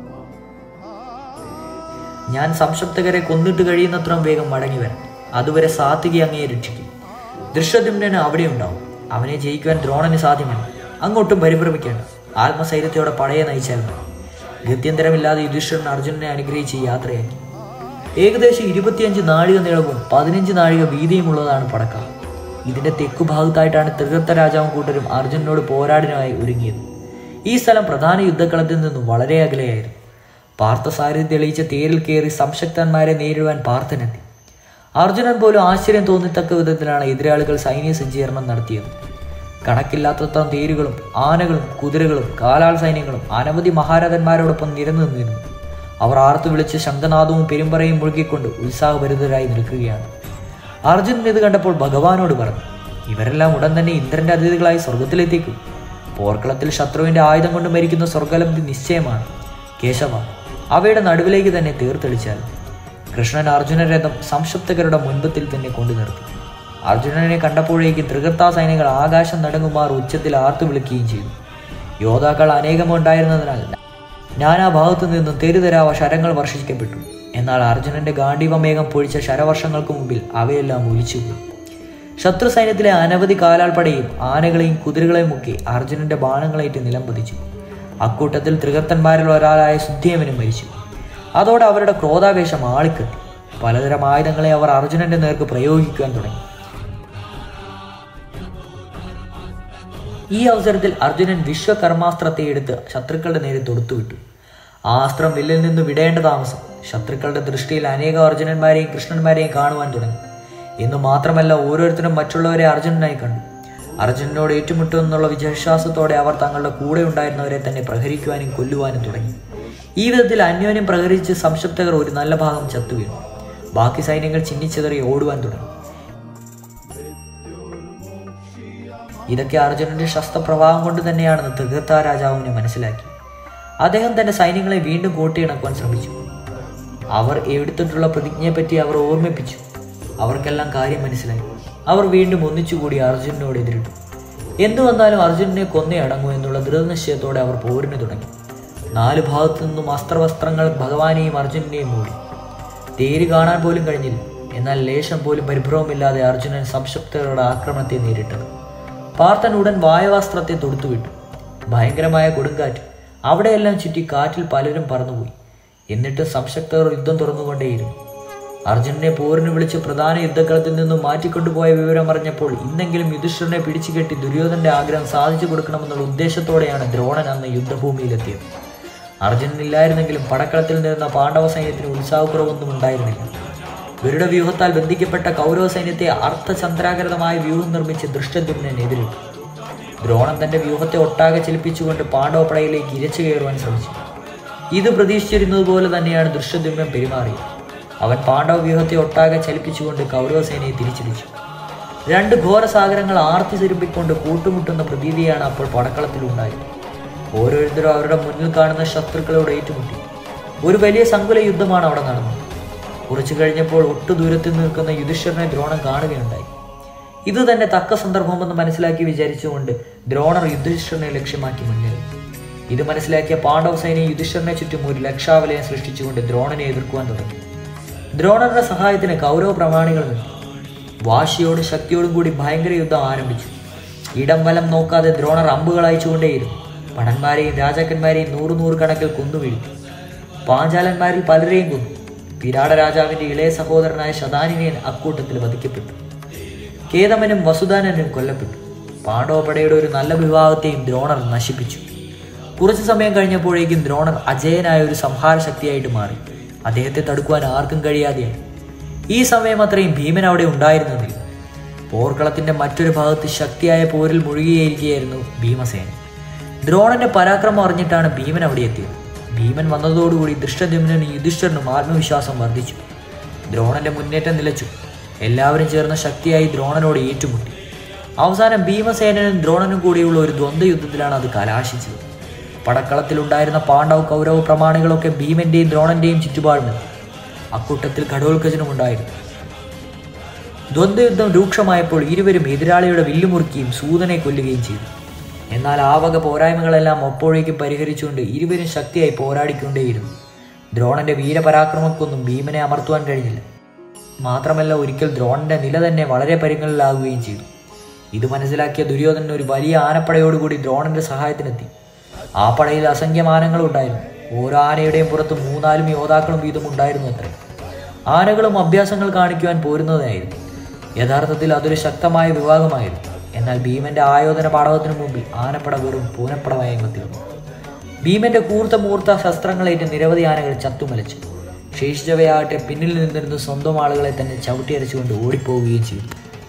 ഞാൻ സംശപ്തകരെ കൊന്നിട്ട് കഴിയുന്നത്രയും വേഗം മടങ്ങി വരാം അതുവരെ സാത്വികി അങ്ങയെ രക്ഷിക്കും ദൃശ്യദ്യുമ്നന് അവിടെ ഉണ്ടാവും അവനെ ജയിക്കുവാൻ ദ്രോണന് സാധ്യമല്ല അങ്ങോട്ടും പരിഭ്രമിക്കേണ്ട ആത്മസൈര്യത്തോടെ പടയെ നയിച്ചാൽ മതി ഗത്യന്തരമില്ലാതെ യുധിഷ്ഠിരൻ അർജുനനെ അനുഗ്രഹിച്ച് യാത്രയാക്കി ഏകദേശം ഇരുപത്തിയഞ്ച് നാഴിക നീളവും പതിനഞ്ച് നാഴിക വീതിയുമുള്ളതാണ് പടക്കം ഇതിന്റെ തെക്കു ഭാഗത്തായിട്ടാണ് തൃകത്ത രാജാവും കൂട്ടരും അർജുനനോട് പോരാടിനായി ഒരുങ്ങിയത് ഈ സ്ഥലം പ്രധാന യുദ്ധക്കളത്തിൽ നിന്നും വളരെ അകലെയായിരുന്നു പാർത്ഥസാരഥി തെളിയിച്ച തേരിൽ കയറി സംശക്തന്മാരെ നേരിടുവാൻ പാർത്ഥനെത്തി അർജുനൻ പോലും ആശ്ചര്യം തോന്നിത്തക്ക വിധത്തിലാണ് എതിരാളികൾ സൈന്യ സജ്ജീകരണം നടത്തിയത് കണക്കില്ലാത്തത്ര തേരുകളും ആനകളും കുതിരകളും കാലാൾ സൈന്യങ്ങളും അനവധി മഹാരഥന്മാരോടൊപ്പം നിരന്നു നിന്നിരുന്നു അവർ ആർത്തു വിളിച്ച് ശംഖനാദവും പെരുമ്പറയും മുഴുകിക്കൊണ്ട് ഉത്സാഹഭരിതരായി നിൽക്കുകയാണ് അർജുനൻ ഇത് കണ്ടപ്പോൾ ഭഗവാനോട് പറഞ്ഞു ഇവരെല്ലാം ഉടൻ തന്നെ ഇന്ദ്രന്റെ അതിഥികളായി സ്വർഗത്തിലെത്തിക്കും പോർക്കളത്തിൽ ശത്രുവിന്റെ ആയുധം കൊണ്ട് മരിക്കുന്ന സ്വർഗലബ്ധി നിശ്ചയമാണ് കേശവ അവയുടെ നടുവിലേക്ക് തന്നെ തീർത്തെളിച്ചാൽ കൃഷ്ണൻ അർജുന രഥം സംശപ്തകരുടെ മുൻപത്തിൽ തന്നെ കൊണ്ടു നിർത്തി അർജുനനെ കണ്ടപ്പോഴേക്ക് തൃകർത്താ സൈനികൾ ആകാശം നടുങ്ങുമാർ ഉച്ചത്തിൽ ആർത്തു വിളിക്കുകയും ചെയ്തു യോദ്ധാക്കൾ അനേകമുണ്ടായിരുന്നതിനാൽ നാനാ ഭാഗത്തു നിന്നും തെരുതെരാവ ശരങ്ങൾ വർഷിക്കപ്പെട്ടു എന്നാൽ അർജുനന്റെ ഗാന്ഡീവമേഘം പൊഴിച്ച ശരവർഷങ്ങൾക്ക് മുമ്പിൽ അവയെല്ലാം ഒലിച്ചുപോയി ശത്രു സൈന്യത്തിലെ അനവധി കാലാൾപ്പടയും ആനകളെയും കുതിരകളെയും ഒക്കെ അർജുനന്റെ ബാണങ്ങളേറ്റ് നിലം പതിച്ചു അക്കൂട്ടത്തിൽ തൃകർത്തന്മാരിൽ ഒരാളായ ശുദ്ധേവനും മരിച്ചു അതോടെ അവരുടെ ക്രോധാവേശം ആളിക്കെത്തി പലതരം ആയുധങ്ങളെ അവർ അർജുനന്റെ നേർക്ക് പ്രയോഗിക്കുവാൻ തുടങ്ങി ഈ അവസരത്തിൽ അർജുനൻ വിശ്വകർമാസ്ത്രത്തെ എടുത്ത് ശത്രുക്കളുടെ നേരെ തൊടുത്തുവിട്ടു ആ അസ്ത്രം വില്ലിൽ നിന്ന് വിടേണ്ട താമസം ശത്രുക്കളുടെ ദൃഷ്ടിയിൽ അനേകം അർജുനന്മാരെയും കൃഷ്ണന്മാരെയും കാണുവാൻ തുടങ്ങി എന്നു മാത്രമല്ല ഓരോരുത്തരും മറ്റുള്ളവരെ അർജുനനായി കണ്ടു അർജുനനോട് ഏറ്റുമുട്ടുമെന്നുള്ള വിശ്വാസത്തോടെ അവർ തങ്ങളുടെ കൂടെ ഉണ്ടായിരുന്നവരെ തന്നെ പ്രഹരിക്കുവാനും കൊല്ലുവാനും തുടങ്ങി ഈ വിധത്തിൽ അന്യോന്യം പ്രഹരിച്ച് സംശപ്തകർ ഒരു നല്ല ഭാഗം ചത്തുവീണു ബാക്കി സൈന്യങ്ങൾ ചിന്നിച്ചെതറി ഓടുവാൻ തുടങ്ങി ഇതൊക്കെ അർജുനന്റെ ശസ്ത്രപ്രവാഹം കൊണ്ട് തന്നെയാണെന്ന് തൃകർത്ത രാജാവിനെ മനസ്സിലാക്കി അദ്ദേഹം തന്റെ സൈന്യങ്ങളെ വീണ്ടും കൂട്ടിയിണക്കുവാൻ ശ്രമിച്ചു അവർ എടുത്തിട്ടുള്ള പ്രതിജ്ഞയെപ്പറ്റി അവർ ഓർമ്മിപ്പിച്ചു അവർക്കെല്ലാം കാര്യം മനസ്സിലായി അവർ വീണ്ടും ഒന്നിച്ചുകൂടി അർജുനനോട് എതിരിട്ടു എന്തു വന്നാലും അർജുനനെ കൊന്നേ അടങ്ങൂ എന്നുള്ള ദൃഢനിശ്ചയത്തോടെ അവർ പോരിന് തുടങ്ങി നാല് ഭാഗത്തു നിന്നും അസ്ത്രവസ്ത്രങ്ങൾ ഭഗവാനെയും അർജുനനെയും മൂടി തേര് കാണാൻ പോലും കഴിഞ്ഞില്ല എന്നാൽ ലേശം പോലും പരിഭ്രമമില്ലാതെ അർജുനൻ സംശപ്തരുടെ ആക്രമണത്തെ നേരിട്ടത് പാർത്ഥൻ ഉടൻ വായവാസ്ത്രത്തെ തൊടുത്തുവിട്ടു ഭയങ്കരമായ കൊടുങ്കാറ്റ് അവിടെയെല്ലാം ചുറ്റി കാറ്റിൽ പലരും പറന്നുപോയി എന്നിട്ടും സംശക്തർ യുദ്ധം തുറന്നുകൊണ്ടേയിരുന്നു അർജുനനെ പോരിന് വിളിച്ച് പ്രധാന യുദ്ധക്കളത്തിൽ നിന്നും മാറ്റിക്കൊണ്ടുപോയ വിവരം അറിഞ്ഞപ്പോൾ ഇന്നെങ്കിലും യുധിഷ്ഠിരനെ പിടിച്ചു കെട്ടി ദുര്യോധന്റെ ആഗ്രഹം സാധിച്ചു കൊടുക്കണമെന്നുള്ള ഉദ്ദേശത്തോടെയാണ് ദ്രോണൻ അന്ന് യുദ്ധഭൂമിയിലെത്തിയത് അർജുനനില്ലായിരുന്നെങ്കിലും പടക്കളത്തിൽ നിന്ന പാണ്ഡവ സൈന്യത്തിന് ഉത്സാഹക്കുറവൊന്നും ഉണ്ടായിരുന്നില്ല ഗരുഡ വ്യൂഹത്താൽ ബന്ധിക്കപ്പെട്ട കൗരവ സൈന്യത്തെ അർത്ഥചന്ദ്രാകൃതമായ വ്യൂഹം നിർമ്മിച്ച് ദൃഷ്ടദ്യുമ്നൻ എതിരിട്ടു ദ്രോണൻ തന്റെ വ്യൂഹത്തെ ഒട്ടാകെ ചലിപ്പിച്ചുകൊണ്ട് പാണ്ഡവപ്പടയിലേക്ക് ഇരച്ചു കയറുവാൻ ശ്രമിച്ചു ഇത് പ്രതീക്ഷിച്ചിരുന്നത് പോലെ തന്നെയാണ് ദൃഷ്ടദ്യുമ്നൻ പെരുമാറിയത് അവൻ പാണ്ഡവ വ്യൂഹത്തെ ഒട്ടാകെ ചലിപ്പിച്ചുകൊണ്ട് കൗരവസേനയെ തിരിച്ചിടിച്ചു രണ്ട് ഘോരസാഗരങ്ങൾ ആർത്തി ചുരുപ്പിക്കൊണ്ട് കൂട്ടുമുട്ടുന്ന പ്രതീതിയാണ് അപ്പോൾ പടക്കളത്തിലുണ്ടായത് ഓരോരുത്തരും അവരുടെ മുന്നിൽ കാണുന്ന ശത്രുക്കളോട് ഏറ്റുമുട്ടി ഒരു വലിയ സങ്കുല യുദ്ധമാണ് അവിടെ നടന്നത് കുറച്ചു കഴിഞ്ഞപ്പോൾ ഒട്ടു ദൂരത്തിൽ നിൽക്കുന്ന യുധിഷ്ഠിരനെ ദ്രോണം കാണുകയുണ്ടായി ഇത് തന്നെ തക്ക സന്ദർഭമെന്ന് മനസ്സിലാക്കി വിചാരിച്ചുകൊണ്ട് ദ്രോണർ യുധിഷ്ഠിരനെ ലക്ഷ്യമാക്കി മുന്നേറി ഇത് മനസ്സിലാക്കിയ പാണ്ഡവ സൈന്യം യുധിഷ്ഠിരനെ ചുറ്റും ഒരു ലക്ഷാവലയം സൃഷ്ടിച്ചുകൊണ്ട് ദ്രോണനെ എതിർക്കുവാൻ തുടങ്ങി ദ്രോണരുടെ സഹായത്തിന് കൗരവ പ്രമാണികൾ നിന്നു വാശിയോടും ശക്തിയോടും കൂടി ഭയങ്കര യുദ്ധം ആരംഭിച്ചു ഇടം വലം നോക്കാതെ ദ്രോണർ അമ്പുകൾ അയച്ചുകൊണ്ടേയിരുന്നു ഭടന്മാരെയും രാജാക്കന്മാരെയും നൂറ് നൂറ് കണക്കിൽ കൊന്നുവീഴ്ത്തി പാഞ്ചാലന്മാരിൽ പലരെയും കൊന്നു വിരാട രാജാവിന്റെ ഇളയ സഹോദരനായ ശതാനിനെ അക്കൂട്ടത്തിൽ വധിക്കപ്പെട്ടു കേതമനും വസുദാനനും കൊല്ലപ്പെട്ടു പാണ്ഡവപടയുടെ ഒരു നല്ല വിഭാഗത്തെയും ദ്രോണർ നശിപ്പിച്ചു കുറച്ചു സമയം കഴിഞ്ഞപ്പോഴേക്കും ദ്രോണർ അജയനായ ഒരു സംഹാര ശക്തിയായിട്ട് മാറി അദ്ദേഹത്തെ തടുക്കുവാൻ ആർക്കും കഴിയാതെയായി ഈ സമയം അത്രയും ഭീമൻ അവിടെ ഉണ്ടായിരുന്നില്ല പോർക്കളത്തിന്റെ മറ്റൊരു ഭാഗത്ത് ശക്തിയായ പോരിൽ മുഴുകിയിരിക്കുകയായിരുന്നു ഭീമസേന ദ്രോണന്റെ പരാക്രമം അറിഞ്ഞിട്ടാണ് ഭീമൻ അവിടെ എത്തിയത് ഭീമൻ വന്നതോടുകൂടി ദൃഷ്ടദ്യുമ്നും യുധിഷ്ഠിരനും ആത്മവിശ്വാസം വർദ്ധിച്ചു ദ്രോണന്റെ മുന്നേറ്റം നിലച്ചു എല്ലാവരും ചേർന്ന ശക്തിയായി ദ്രോണനോട് ഏറ്റുമുട്ടി അവസാനം ഭീമസേനനും ദ്രോണനും കൂടിയുള്ള ഒരു ദ്വന്ദ്വ യുദ്ധത്തിലാണ് അത് കലാശിച്ചത് പടക്കളത്തിലുണ്ടായിരുന്ന പാണ്ഡവ കൗരവ പ്രമാണികളൊക്കെ ഭീമന്റെയും ദ്രോണന്റെയും ചുറ്റുപാടുമുണ്ട് അക്കൂട്ടത്തിൽ ഘടോത്കജനും ഉണ്ടായിരുന്നു ദ്വന്ദ്വയുദ്ധം രൂക്ഷമായപ്പോൾ ഇരുവരും എതിരാളിയുടെ വില്ലുമുറുക്കുകയും സൂതനെ കൊല്ലുകയും ചെയ്തു എന്നാൽ ആ വക പോരായ്മകളെല്ലാം അപ്പോഴേക്കും പരിഹരിച്ചുകൊണ്ട് ഇരുവരും ശക്തിയായി പോരാടിക്കൊണ്ടേയിരുന്നു ദ്രോണന്റെ വീരപരാക്രമക്കൊന്നും ഭീമനെ അമർത്തുവാൻ കഴിഞ്ഞില്ല മാത്രമല്ല ഒരിക്കൽ ദ്രോണന്റെ നില തന്നെ വളരെ പരിങ്ങളിലാകുകയും ചെയ്തു ഇത് മനസ്സിലാക്കിയ ദുര്യോധനൻ ഒരു വലിയ ആനപ്പടയോടുകൂടി ദ്രോണന്റെ സഹായത്തിനെത്തി ആ പടയിൽ അസംഖ്യം ആനകളുണ്ടായിരുന്നു ഓരോ ആനയുടെയും പുറത്ത് മൂന്നാലും യോദ്ധാക്കളും വീതം ഉണ്ടായിരുന്നു അത്രേ ആനകളും അഭ്യാസങ്ങൾ കാണിക്കുവാൻ പോരുന്നതായിരുന്നു യഥാർത്ഥത്തിൽ അതൊരു ശക്തമായ വിഭാഗമായിരുന്നു എന്നാൽ ഭീമന്റെ ആയോധന പാടവത്തിനു മുമ്പിൽ ആനപ്പട വെറും പൂനപ്പടമായി തീർന്നു ഭീമന്റെ കൂർത്ത മൂർത്ത ശസ്ത്രങ്ങളേറ്റ് നിരവധി ആനകൾ ചത്തുമലച്ചു ശേഷിച്ചവയാകട്ടെ പിന്നിൽ നിന്നിരുന്ന സ്വന്തം ആളുകളെ തന്നെ ചവിട്ടിയരച്ചുകൊണ്ട് ഓടിപ്പോവുകയും ചെയ്തു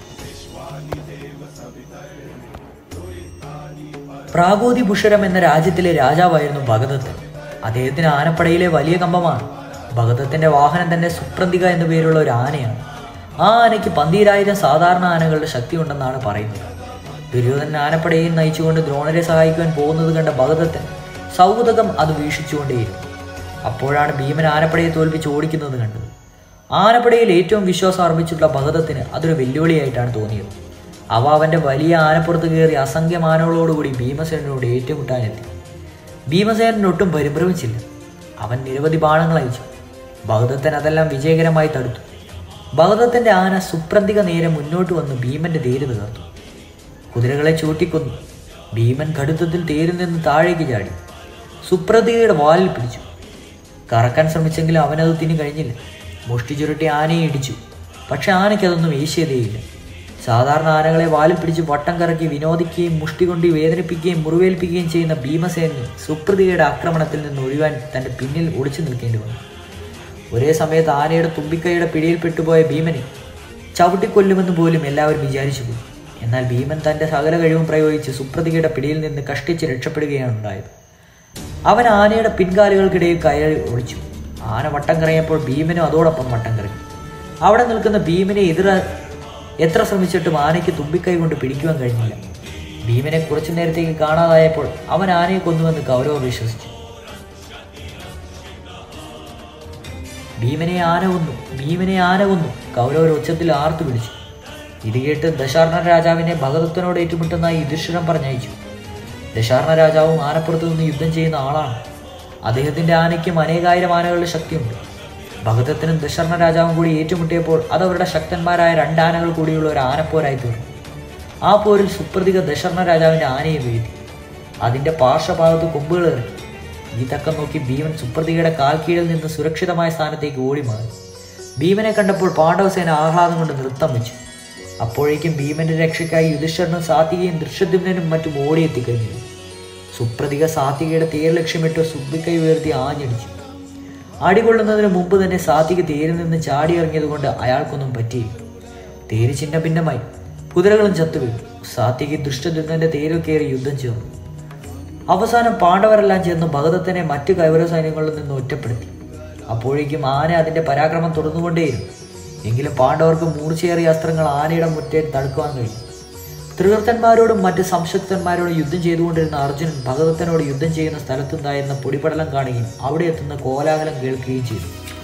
പ്രാഗോതിഭുഷരം എന്ന രാജ്യത്തിലെ രാജാവായിരുന്നു ഭഗദത്തൻ അദ്ദേഹത്തിന് ആനപ്പടയിലെ വലിയ കമ്പമാണ് ഭഗദത്തിന്റെ വാഹനം തന്നെ സുപ്രന്തിക എന്നു പേരുള്ള ഒരു ആനയാണ് ആ ആനയ്ക്ക് പന്തീരായിരം സാധാരണ ആനകളുടെ ശക്തി ഉണ്ടെന്നാണ് പറയുന്നത് ദുര്യോധനൻ ആനപ്പടയെയും നയിച്ചുകൊണ്ട് ദ്രോണരെ സഹായിക്കുവാൻ പോകുന്നത് കണ്ട ഭഗദത്തൻ സൗഹൃദകം അത് വീക്ഷിച്ചുകൊണ്ടേയിരുന്നു അപ്പോഴാണ് ഭീമൻ ആനപ്പടയെ തോൽപ്പിച്ച് ഓടിക്കുന്നത് കണ്ടത് ആനപ്പടയിൽ ഏറ്റവും വിശ്വാസം അർപ്പിച്ചിട്ടുള്ള ഭഗതത്തിന് അതൊരു വെല്ലുവിളിയായിട്ടാണ് തോന്നിയത് അവ അവൻ്റെ വലിയ ആനപ്പുറത്ത് കയറി അസംഖ്യം ആനകളോടുകൂടി ഭീമസേനോട് ഏറ്റുമുട്ടാനെത്തി ഭീമസേനൻ ഒട്ടും പരിഭ്രമിച്ചില്ല അവൻ നിരവധി ബാണങ്ങൾ അയച്ചു ഭഗതത്തൻ അതെല്ലാം വിജയകരമായി തടുത്തു ഭഗതത്തിന്റെ ആന സുപ്രന്തിക നേരെ മുന്നോട്ട് വന്ന് ഭീമന്റെ തേര് തകർത്തു കുതിരകളെ ചൂട്ടിക്കൊന്നു ഭീമൻ കടുത്തത്തിൽ തേരിൽ നിന്ന് താഴേക്ക് ചാടി സുപ്രതികയുടെ വാലിൽ പിടിച്ചു കറക്കാൻ ശ്രമിച്ചെങ്കിലും അവനത് തിനി കഴിഞ്ഞില്ല മുഷ്ടി ചുരുട്ടി ആനയെ ഇടിച്ചു പക്ഷെ ആനയ്ക്ക് അതൊന്നും ഏശ്യതയില്ല സാധാരണ ആനകളെ വാലിൽ പിടിച്ച് വട്ടം കറക്കി വിനോദിക്കുകയും മുഷ്ടി കൊണ്ട് വേദനിപ്പിക്കുകയും മുറിവേൽപ്പിക്കുകയും ചെയ്യുന്ന ഭീമസേനന് സുപ്രതികയുടെ ആക്രമണത്തിൽ നിന്ന് ഒഴിവാൻ തൻ്റെ പിന്നിൽ ഒളിച്ചു നിൽക്കേണ്ടി വന്നു ഒരേ സമയത്ത് ആനയുടെ തുമ്പിക്കൈയുടെ പിടിയിൽ പെട്ടുപോയ ഭീമനെ ചവിട്ടിക്കൊല്ലുമെന്ന് പോലും എല്ലാവരും വിചാരിച്ചു പോയി എന്നാൽ ഭീമൻ തൻ്റെ സകല കഴിവും പ്രയോഗിച്ച് സുപ്രതികയുടെ പിടിയിൽ നിന്ന് കഷ്ടിച്ച് രക്ഷപ്പെടുകയാണ് ഉണ്ടായത് അവൻ ആനയുടെ പിൻകാലുകൾക്കിടയിൽ കയറി ഒളിച്ചു ആന വട്ടം കറങ്ങിയപ്പോൾ ഭീമനും അതോടൊപ്പം വട്ടം കറങ്ങി അവിടെ നിൽക്കുന്ന ഭീമനെ എതിര എത്ര ശ്രമിച്ചിട്ടും ആനയ്ക്ക് തുമ്പിക്കൈ കൊണ്ട് പിടിക്കുവാൻ കഴിഞ്ഞില്ല ഭീമനെ കുറച്ചു നേരത്തേക്ക് കാണാതായപ്പോൾ അവൻ ആനയെ കൊന്നുവെന്ന് കൗരവർ വിശ്വസിച്ചു ഭീമനെ ആന കൊന്നു ഭീമനെ ആന കൊന്നു കൗരവർ ഉച്ചത്തിൽ ആർത്തു വിളിച്ചു ഇത് കേട്ട് ദശാർണ രാജാവിനെ ഭഗദത്തനോട് ഏറ്റുമുട്ടുന്നതായി യുധിഷ്ഠിരം പറഞ്ഞയച്ചു ദശാർണ രാജാവും ആനപ്പുറത്ത് നിന്ന് യുദ്ധം ചെയ്യുന്ന ആളാണ് അദ്ദേഹത്തിന്റെ ആനയ്ക്കും അനേകായിരം ആനകളുടെ ശക്തിയുണ്ട് ഭഗദത്തനും ദശർണ രാജാവും കൂടി ഏറ്റുമുട്ടിയപ്പോൾ അത് അവരുടെ ശക്തന്മാരായ രണ്ട് ആനകൾ കൂടിയുള്ള ഒരു ആനപ്പോരായി തീർന്നു ആ പോരിൽ സുപ്രതിക ദശർണ രാജാവിന്റെ ആനയെ വീഴ്ത്തി അതിന്റെ പാർശ്വഭാഗത്ത് കൊമ്പുകൾ ഇറക്കി ഈ തക്കം നോക്കി ഭീമൻ സുപ്രതികയുടെ കാൽ കീഴിൽ നിന്ന് സുരക്ഷിതമായ സ്ഥാനത്തേക്ക് ഓടി മാറി ഭീമനെ കണ്ടപ്പോൾ പാണ്ഡവസേന ആഹ്ലാദം കൊണ്ട് നൃത്തം വെച്ചു അപ്പോഴേക്കും ഭീമന്റെ രക്ഷയ്ക്കായി യുധിഷ്ഠറിനും സാത്വികയും ദൃശ്യദ്യുമ്നും മറ്റും ഓടിയെത്തിക്കഴിഞ്ഞിരുന്നു സുപ്രതിക സാത്വികയുടെ തേര് ലക്ഷ്യമിട്ട് സുബ്ബിക്കൈ ഉയർത്തി ആഞ്ഞടിച്ചു അടികൊള്ളുന്നതിന് മുമ്പ് തന്നെ സാത്വിക തേരിൽ നിന്ന് ചാടിയിറങ്ങിയതുകൊണ്ട് അയാൾക്കൊന്നും പറ്റിയില്ല തേര് ചിഹ്ന ഭിന്നമായി കുതിരകളും ചത്തുവീണു സാത്വിക ദുഷ്ടദ്യുമ്നന്റെ തേരിൽ കയറി യുദ്ധം ചേർന്നു അവസാനം പാണ്ഡവരെല്ലാം ചേർന്ന് ഭഗതത്തിനെ മറ്റു കൈവര സൈന്യങ്ങളിൽ നിന്ന് ഒറ്റപ്പെടുത്തി അപ്പോഴേക്കും ആന അതിന്റെ പരാക്രമം തുടർന്നുകൊണ്ടേയിരുന്നു എങ്കിലും പാണ്ഡവർക്ക് മൂർച്ചയേറിയ അസ്ത്രങ്ങൾ ആനയുടെ മുറ്റേ തടുക്കുവാൻ കഴിഞ്ഞു ത്രികർത്തന്മാരോടും മറ്റ് സംശക്തന്മാരോടും യുദ്ധം ചെയ്തുകൊണ്ടിരുന്ന അർജുനൻ ഭഗവത്തനോട് യുദ്ധം ചെയ്യുന്ന സ്ഥലത്തുണ്ടായിരുന്ന പൊടിപടലം കാണുകയും അവിടെ എത്തുന്ന കോലാഹലം കേൾക്കുകയും ചെയ്തു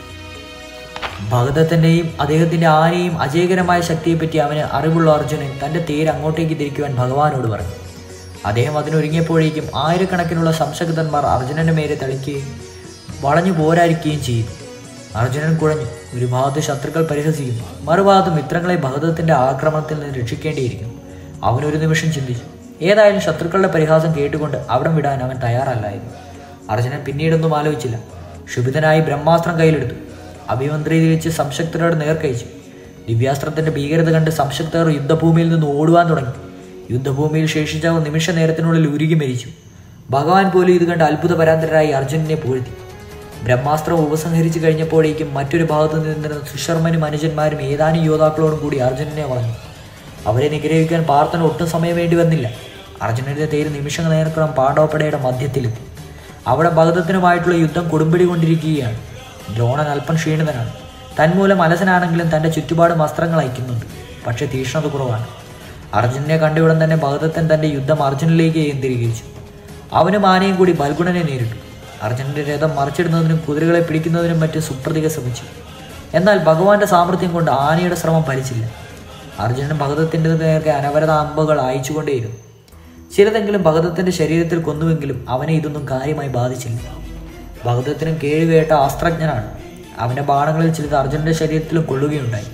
ഭഗതത്തിന്റെയും അദ്ദേഹത്തിന്റെ ആനയും അജയകരമായ ശക്തിയെപ്പറ്റി അവന് അറിവുള്ള അർജുനൻ തന്റെ തേര് അങ്ങോട്ടേക്ക് തിരിക്കുവാൻ ഭഗവാനോട് പറഞ്ഞു അദ്ദേഹം അതിനൊരുങ്ങിയപ്പോഴേക്കും ആയിരക്കണക്കിനുള്ള സംശക്തന്മാർ അർജുനന്റെ മേലെ തളിക്കുകയും വളഞ്ഞു പോരായിരിക്കുകയും ചെയ്തു അർജുനൻ കുഴഞ്ഞു ഒരു ഭാഗത്ത് ശത്രുക്കൾ പരിഹസിക്കുന്നു മറുഭാഗത്ത് മിത്രങ്ങളെ ഭഗതത്തിന്റെ ആക്രമണത്തിൽ നിന്ന് രക്ഷിക്കേണ്ടിയിരിക്കുന്നു അവനൊരു നിമിഷം ചിന്തിച്ചു ഏതായാലും ശത്രുക്കളുടെ പരിഹാസം കേട്ടുകൊണ്ട് അവിടം വിടാൻ അവൻ തയ്യാറല്ലായിരുന്നു അർജുനൻ പിന്നീടൊന്നും ആലോചിച്ചില്ല ക്ഷുഭിതനായി ബ്രഹ്മാസ്ത്രം കയ്യിലെടുത്തു അഭിമന്ത്രി തിരിച്ച് സംശക്തരോട് നേർക്കയച്ചു ദിവ്യാസ്ത്രത്തിന്റെ ഭീകരത കണ്ട് സംശക്തർ യുദ്ധഭൂമിയിൽ നിന്ന് ഓടുവാൻ തുടങ്ങി യുദ്ധഭൂമിയിൽ ശേഷിച്ച നിമിഷ നേരത്തിനുള്ളിൽ ഉരുകി മരിച്ചു ഭഗവാൻ പോലും ഇത് കണ്ട് അത്ഭുത പരാന്തരായി അർജുനനെ പൂഴ്ത്തി ബ്രഹ്മാസ്ത്രം ഉപസംഹരിച്ചു കഴിഞ്ഞപ്പോഴേക്കും മറ്റൊരു ഭാഗത്ത് നിന്നിരുന്ന സുശർമ്മനും അനുജന്മാരും ഏതാനും യോദ്ധാക്കളോടും കൂടി അർജുനനെ വളഞ്ഞു അവരെ നിഗ്രഹിക്കാൻ പാർത്ഥന് ഒട്ടും സമയം വേണ്ടി വന്നില്ല അർജുനന്റെ തേര് നിമിഷ നേർക്കണം പാണ്ഡവപ്പടയുടെ മധ്യത്തിലെത്തി അവിടെ ഭഗതത്തിനുമായിട്ടുള്ള യുദ്ധം കൊടുമ്പിടി കൊണ്ടിരിക്കുകയാണ് ദ്രോണൻ അല്പം ക്ഷീണിതനാണ് തന്മൂലം അലസനാണെങ്കിലും തന്റെ ചുറ്റുപാടും വസ്ത്രങ്ങൾ അയക്കുന്നുണ്ട് പക്ഷേ തീക്ഷ്ണത കുറവാണ് അർജുനനെ കണ്ടയുടൻ തന്നെ ഭഗതത്തൻ തന്റെ യുദ്ധം അർജുനിലേക്ക് കേന്ദ്രീകരിച്ചു അവനും ആനയും കൂടി ബൽഗുണനെ നേരിട്ടു അർജുനന്റെ രഥം മറിച്ചിടുന്നതിനും കുതിരകളെ പിടിക്കുന്നതിനും മറ്റ് സുപ്രതിക ശ്രമിച്ചു എന്നാൽ ഭഗവാന്റെ സാമർഥ്യം കൊണ്ട് ആനയുടെ ശ്രമം ഫലിച്ചില്ല അർജുനൻ ഭഗതത്തിന്റെ നേർക്ക് അനവരത അമ്പുകൾ അയച്ചുകൊണ്ടേയിരുന്നു ചിലതെങ്കിലും ഭഗതത്തിന്റെ ശരീരത്തിൽ കൊന്നുവെങ്കിലും അവനെ ഇതൊന്നും കാര്യമായി ബാധിച്ചില്ല ഭഗതത്തിനും കേഴുകേട്ട അസ്ത്രജ്ഞനാണ് അവന്റെ ബാണങ്ങളിൽ ചിലത് അർജുനന്റെ ശരീരത്തിലും കൊള്ളുകയുണ്ടായി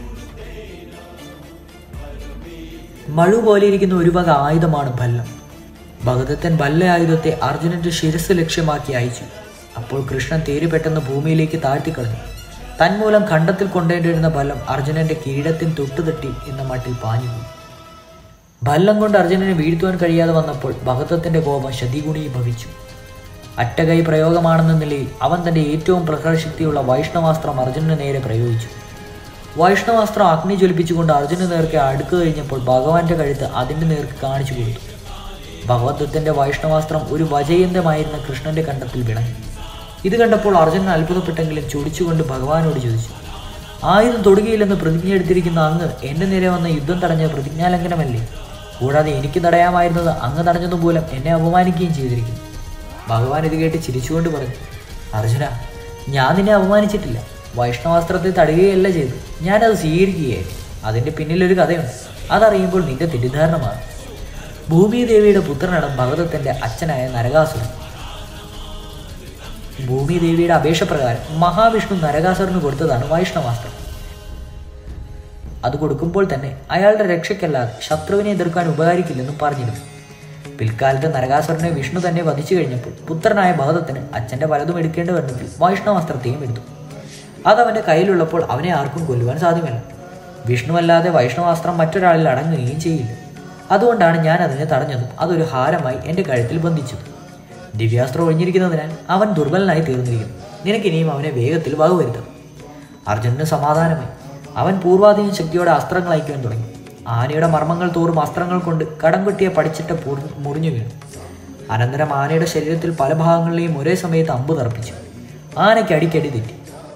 മഴു പോലെ ഇരിക്കുന്ന ഒരു വക ആയുധമാണ് ഭല്ലം ഭഗതത്തൻ ഭല്ല ആയുധത്തെ അർജുനന്റെ ശിരസ് ലക്ഷ്യമാക്കി അയച്ചു അപ്പോൾ കൃഷ്ണൻ തേര് പെട്ടെന്ന് ഭൂമിയിലേക്ക് താഴ്ത്തിക്കളഞ്ഞു തന്മൂലം ഖണ്ഡത്തിൽ കൊണ്ടേണ്ടിരുന്ന ബലം അർജുനന്റെ കിരീടത്തിൽ തൊട്ടുതട്ടി എന്ന മട്ടിൽ പാഞ്ഞുപോയി ഭല്ലം കൊണ്ട് അർജുനനെ വീഴ്ത്തുവാൻ കഴിയാതെ വന്നപ്പോൾ ഭഗതത്തിന്റെ കോപം ശതിഗുണീഭവിച്ചു അറ്റകൈ പ്രയോഗമാണെന്ന നിലയിൽ അവൻ തന്റെ ഏറ്റവും പ്രഹരശക്തിയുള്ള വൈഷ്ണവാസ്ത്രം അർജുനന് നേരെ പ്രയോഗിച്ചു വൈഷ്ണവാസ്ത്രം അഗ്നി ജ്വലിപ്പിച്ചുകൊണ്ട് അർജുന നേർക്ക് അടുക്ക് കഴിഞ്ഞപ്പോൾ ഭഗവാന്റെ കഴുത്ത് അതിന്റെ നേർക്ക് കാണിച്ചു കൊടുത്തു ഭഗവത്വത്തിന്റെ വൈഷ്ണവാസ്ത്രം ഒരു വജയന്തമായിരുന്ന കൃഷ്ണന്റെ കണ്ടത്തിൽ വിളങ്ങി ഇത് കണ്ടപ്പോൾ അർജുനൻ അത്ഭുതപ്പെട്ടെങ്കിലും ചൊടിച്ചുകൊണ്ട് ഭഗവാനോട് ചോദിച്ചു ആയുധം തൊടുകയില്ലെന്ന് പ്രതിജ്ഞ എടുത്തിരിക്കുന്ന അങ്ങ് എന്റെ നേരെ വന്ന യുദ്ധം തടഞ്ഞ പ്രതിജ്ഞാലംഘനമല്ലേ കൂടാതെ എനിക്ക് തടയാമായിരുന്നത് അങ്ങ് തടഞ്ഞതുമൂലം എന്നെ അപമാനിക്കുകയും ചെയ്തിരിക്കുന്നു ഭഗവാൻ ഇത് കേട്ട് ചിരിച്ചുകൊണ്ട് പറഞ്ഞു അർജുന ഞാൻ നിന്നെ അപമാനിച്ചിട്ടില്ല വൈഷ്ണവാസ്ത്രത്തെ തടുകയല്ല ചെയ്തു ഞാനത് സ്വീകരിക്കുകയായിരുന്നു അതിൻ്റെ പിന്നിലൊരു കഥയുണ്ട് അതറിയുമ്പോൾ നിന്റെ തെറ്റിദ്ധാരണമാണ് ഭൂമിദേവിയുടെ പുത്രനാണ് ഭഗതത്തിന്റെ അച്ഛനായ നരകാസുരൻ ഭൂമിദേവിയുടെ അപേക്ഷപ്രകാരം മഹാവിഷ്ണു നരകാസുരന് കൊടുത്തതാണ് വൈഷ്ണവാസ്ത്രം അത് കൊടുക്കുമ്പോൾ തന്നെ അയാളുടെ രക്ഷയ്ക്കല്ലാതെ ശത്രുവിനെ എതിർക്കാൻ ഉപകാരിക്കില്ലെന്നും പറഞ്ഞിരുന്നു പിൽക്കാലത്ത് നരകാസുരനെ വിഷ്ണു തന്നെ വധിച്ചു കഴിഞ്ഞപ്പോൾ പുത്രനായ ഭഗതത്തിന് അച്ഛൻ്റെ പലതും എടുക്കേണ്ടി വന്നെങ്കിൽ വൈഷ്ണവാസ്ത്രത്തെയും എടുത്തു അതവൻ്റെ കയ്യിലുള്ളപ്പോൾ അവനെ ആർക്കും കൊല്ലുവാൻ സാധ്യമല്ല വിഷ്ണുവല്ലാതെ വൈഷ്ണവാസ്ത്രം മറ്റൊരാളിൽ അടങ്ങുകയും ചെയ്യില്ല അതുകൊണ്ടാണ് ഞാൻ അതിനെ തടഞ്ഞതും അതൊരു ഹാരമായി എൻ്റെ കഴുത്തിൽ ബന്ധിച്ചത് ദിവ്യാസ്ത്രം ഒഴിഞ്ഞിരിക്കുന്നതിനാൽ അവൻ ദുർബലനായി തീർന്നിരിക്കുന്നു നിനക്കിനിയും അവനെ വേഗത്തിൽ വകവരുത്തം അർജുനന് സമാധാനമായി അവൻ പൂർവാധീന ശക്തിയോടെ അസ്ത്രങ്ങൾ അയക്കുവാൻ തുടങ്ങി ആനയുടെ മർമ്മങ്ങൾ തോറും അസ്ത്രങ്ങൾ കൊണ്ട് കടം കൊട്ടിയ പഠിച്ചിട്ട് മുറിഞ്ഞു വീണു അനന്തരം ആനയുടെ ശരീരത്തിൽ പല ഭാഗങ്ങളിലെയും ഒരേ സമയത്ത് അമ്പ് തറപ്പിച്ചു ആനയ്ക്ക് അടിക്കടി തെറ്റി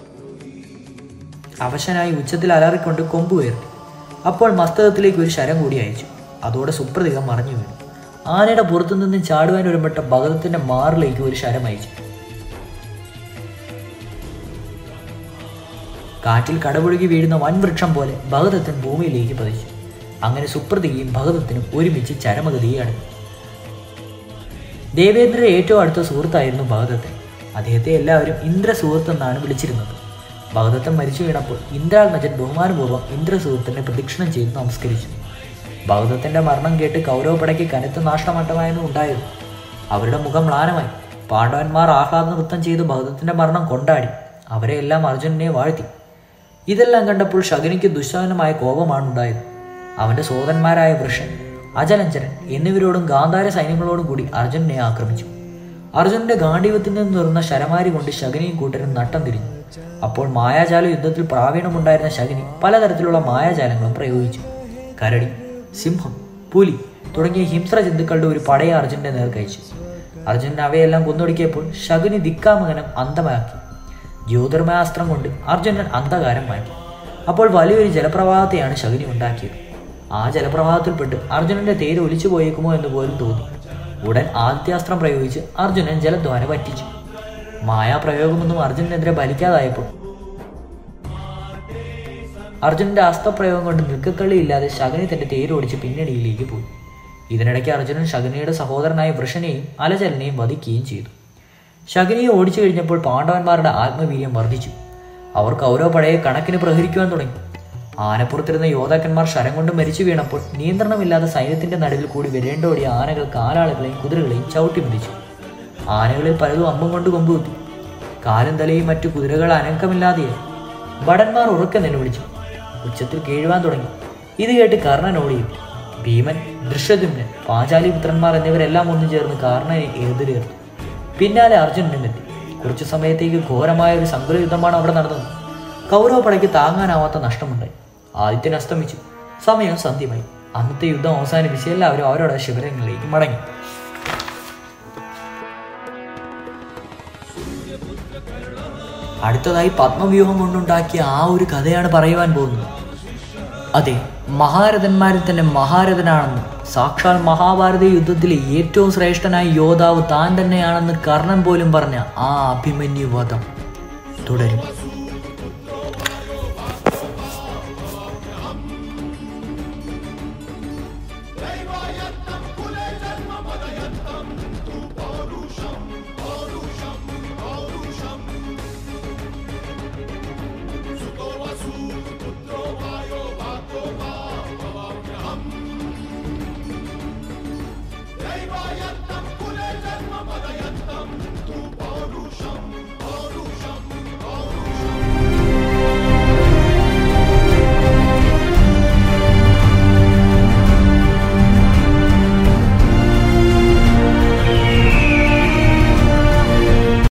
അവശനായി ഉച്ചത്തിൽ അലറിക്കൊണ്ട് കൊമ്പ് ഉയർത്തി അപ്പോൾ മസ്തകത്തിലേക്ക് ഒരു ശരം കൂടി അയച്ചു അതോടെ സുപ്രതികം മറഞ്ഞു വീണു ആനയുടെ പുറത്തു നിന്ന് ചാടുവാൻ ഒരുമ്പെട്ട ഭഗതത്തിന്റെ മാറിലേക്ക് ഒരു ശരം അയച്ചു കാറ്റിൽ കടപുഴുകി വീഴുന്ന വൻവൃക്ഷം പോലെ ഭഗതത്തൻ ഭൂമിയിലേക്ക് പതിച്ചു അങ്ങനെ സുപ്രതികയും ഭഗതത്തിനും ഒരുമിച്ച് ചരമഗതിയെ അടങ്ങി ദേവേന്ദ്രന്റെ ഏറ്റവും അടുത്ത സുഹൃത്തായിരുന്നു ഭഗതത്തൻ അദ്ദേഹത്തെ എല്ലാവരും ഇന്ദ്ര സുഹൃത്ത് എന്നാണ് വിളിച്ചിരുന്നത് ഭഗതത്തൻ മരിച്ചു വീണപ്പോൾ ഇന്ദ്രാത്മജൻ ബഹുമാനപൂർവ്വം ഇന്ദ്ര സുഹൃത്തിനെ പ്രദക്ഷിണം ചെയ്ത് നമസ്കരിച്ചു ഭഗതത്തിന്റെ മരണം കേട്ട് കൗരവപ്പടയ്ക്ക് കനത്ത നാഷ്ടമട്ടമായിരുന്നു ഉണ്ടായത് അവരുടെ മുഖം മ്ലാനമായി പാണ്ഡവന്മാർ ആഹ്ലാദ നൃത്തം ചെയ്ത് ഭഗതത്തിന്റെ മരണം കൊണ്ടാടി അവരെ എല്ലാം അർജുനനെ വാഴ്ത്തി ഇതെല്ലാം കണ്ടപ്പോൾ ശകുനിക്ക് ദുശാനമായ കോപമാണ് ഉണ്ടായത് അവന്റെ സോദന്മാരായ വൃഷൻ അജലഞ്ചരൻ എന്നിവരോടും ഗാന്ധാര സൈന്യങ്ങളോടും കൂടി അർജുനനെ ആക്രമിച്ചു അർജുനന്റെ ഗാഠീവത്തിൽ നിന്ന് നിറന്ന ശരമാരി കൊണ്ട് ശകുനിയും കൂട്ടരും നട്ടം തിരിഞ്ഞു അപ്പോൾ മായാജാല യുദ്ധത്തിൽ പ്രാവീണ്യമുണ്ടായിരുന്ന ശകുനി പലതരത്തിലുള്ള മായാജാലങ്ങളും പ്രയോഗിച്ചു കരടി സിംഹം പുലി തുടങ്ങിയ ഹിംസ്ര ജന്തുക്കളുടെ ഒരു പടയെ അർജുനന്റെ നേർക്കയച്ചു അർജുനൻ അവയെല്ലാം കൊന്നൊടുക്കിയപ്പോൾ ശകുനി ദിക്കാമകനം അന്തമാക്കി ജ്യോതിർമയാസ്ത്രം കൊണ്ട് അർജുനൻ അന്ധകാരം മാറ്റി അപ്പോൾ വലിയൊരു ജലപ്രവാഹത്തെയാണ് ശകുനി ഉണ്ടാക്കിയത് ആ ജലപ്രവാഹത്തിൽപ്പെട്ട് അർജുനന്റെ തേര് ഒലിച്ചു പോയേക്കുമോ എന്ന് പോലും തോന്നി ഉടൻ ആദിത്യാസ്ത്രം പ്രയോഗിച്ച് അർജുനൻ ജലദ്വാര പറ്റിച്ചു മായാപ്രയോഗമൊന്നും അർജുനനെതിരെ ഫലിക്കാതായപ്പോൾ അർജുനന്റെ അസ്ത്രപ്രയോഗം കൊണ്ട് നിൽക്കക്കളിയില്ലാതെ ശകുനി തന്റെ തേരോടിച്ച് പിന്നണിയിലേക്ക് പോയി ഇതിനിടയ്ക്ക് അർജുനൻ ശകുനിയുടെ സഹോദരനായ വൃഷനെയും അലചലനെയും വധിക്കുകയും ചെയ്തു ശകുനിയെ ഓടിച്ചു കഴിഞ്ഞപ്പോൾ പാണ്ഡവന്മാരുടെ ആത്മവീര്യം വർദ്ധിച്ചു അവർ കൗരവ പഴയ കണക്കിന് പ്രഹരിക്കുവാൻ തുടങ്ങി ആനപ്പുറത്തിരുന്ന യോദ്ധാക്കന്മാർ ശരം കൊണ്ട് മരിച്ചു വീണപ്പോൾ നിയന്ത്രണമില്ലാതെ സൈന്യത്തിന്റെ നടുവിൽ കൂടി വരേണ്ടോടിയ ആനകൾ കാലാളുകളെയും കുതിരകളെയും ചവിട്ടി മരിച്ചു ആനകളിൽ പലതും അമ്പം കൊണ്ട് കൊമ്പുകുത്തി കാലും തലയും മറ്റു കുതിരകൾ അനക്കമില്ലാതെയായി ഭടന്മാർ ഉറക്കെ നിലവിളിച്ചു ഉച്ചത്തിൽ കേഴുവാൻ തുടങ്ങി ഇത് കേട്ട് കർണൻ ഓടിയെത്തി ഭീമൻ ദൃശ്യദുമ്നൻ പാഞ്ചാലിപുത്രന്മാർ എന്നിവരെല്ലാം ഒന്നു ചേർന്ന് കർണനെ എതിരേർത്തു പിന്നാലെ അർജുനനും എത്തി കുറച്ചു സമയത്തേക്ക് ഘോരമായ ഒരു സങ്കുല യുദ്ധമാണ് അവിടെ നടന്നത് കൗരവ പടയ്ക്ക് താങ്ങാനാവാത്ത നഷ്ടമുണ്ടായി ആദിത്യൻ അസ്തമിച്ചു സമയം സന്ധ്യമായി അന്നത്തെ യുദ്ധം അവസാനിപ്പിച്ച് എല്ലാവരും അവരുടെ ശിബിരങ്ങളിലേക്ക് മടങ്ങി അടുത്തതായി പത്മവ്യൂഹം കൊണ്ടുണ്ടാക്കിയ ആ ഒരു കഥയാണ് പറയുവാൻ പോകുന്നത് അതെ മഹാരഥന്മാരിൽ തന്നെ മഹാരഥനാണെന്ന് സാക്ഷാൽ മഹാഭാരത യുദ്ധത്തിലെ ഏറ്റവും ശ്രേഷ്ഠനായ യോദ്ധാവ് താൻ തന്നെയാണെന്ന് കർണൻ പോലും പറഞ്ഞ ആ അഭിമന്യു വധം തുടരും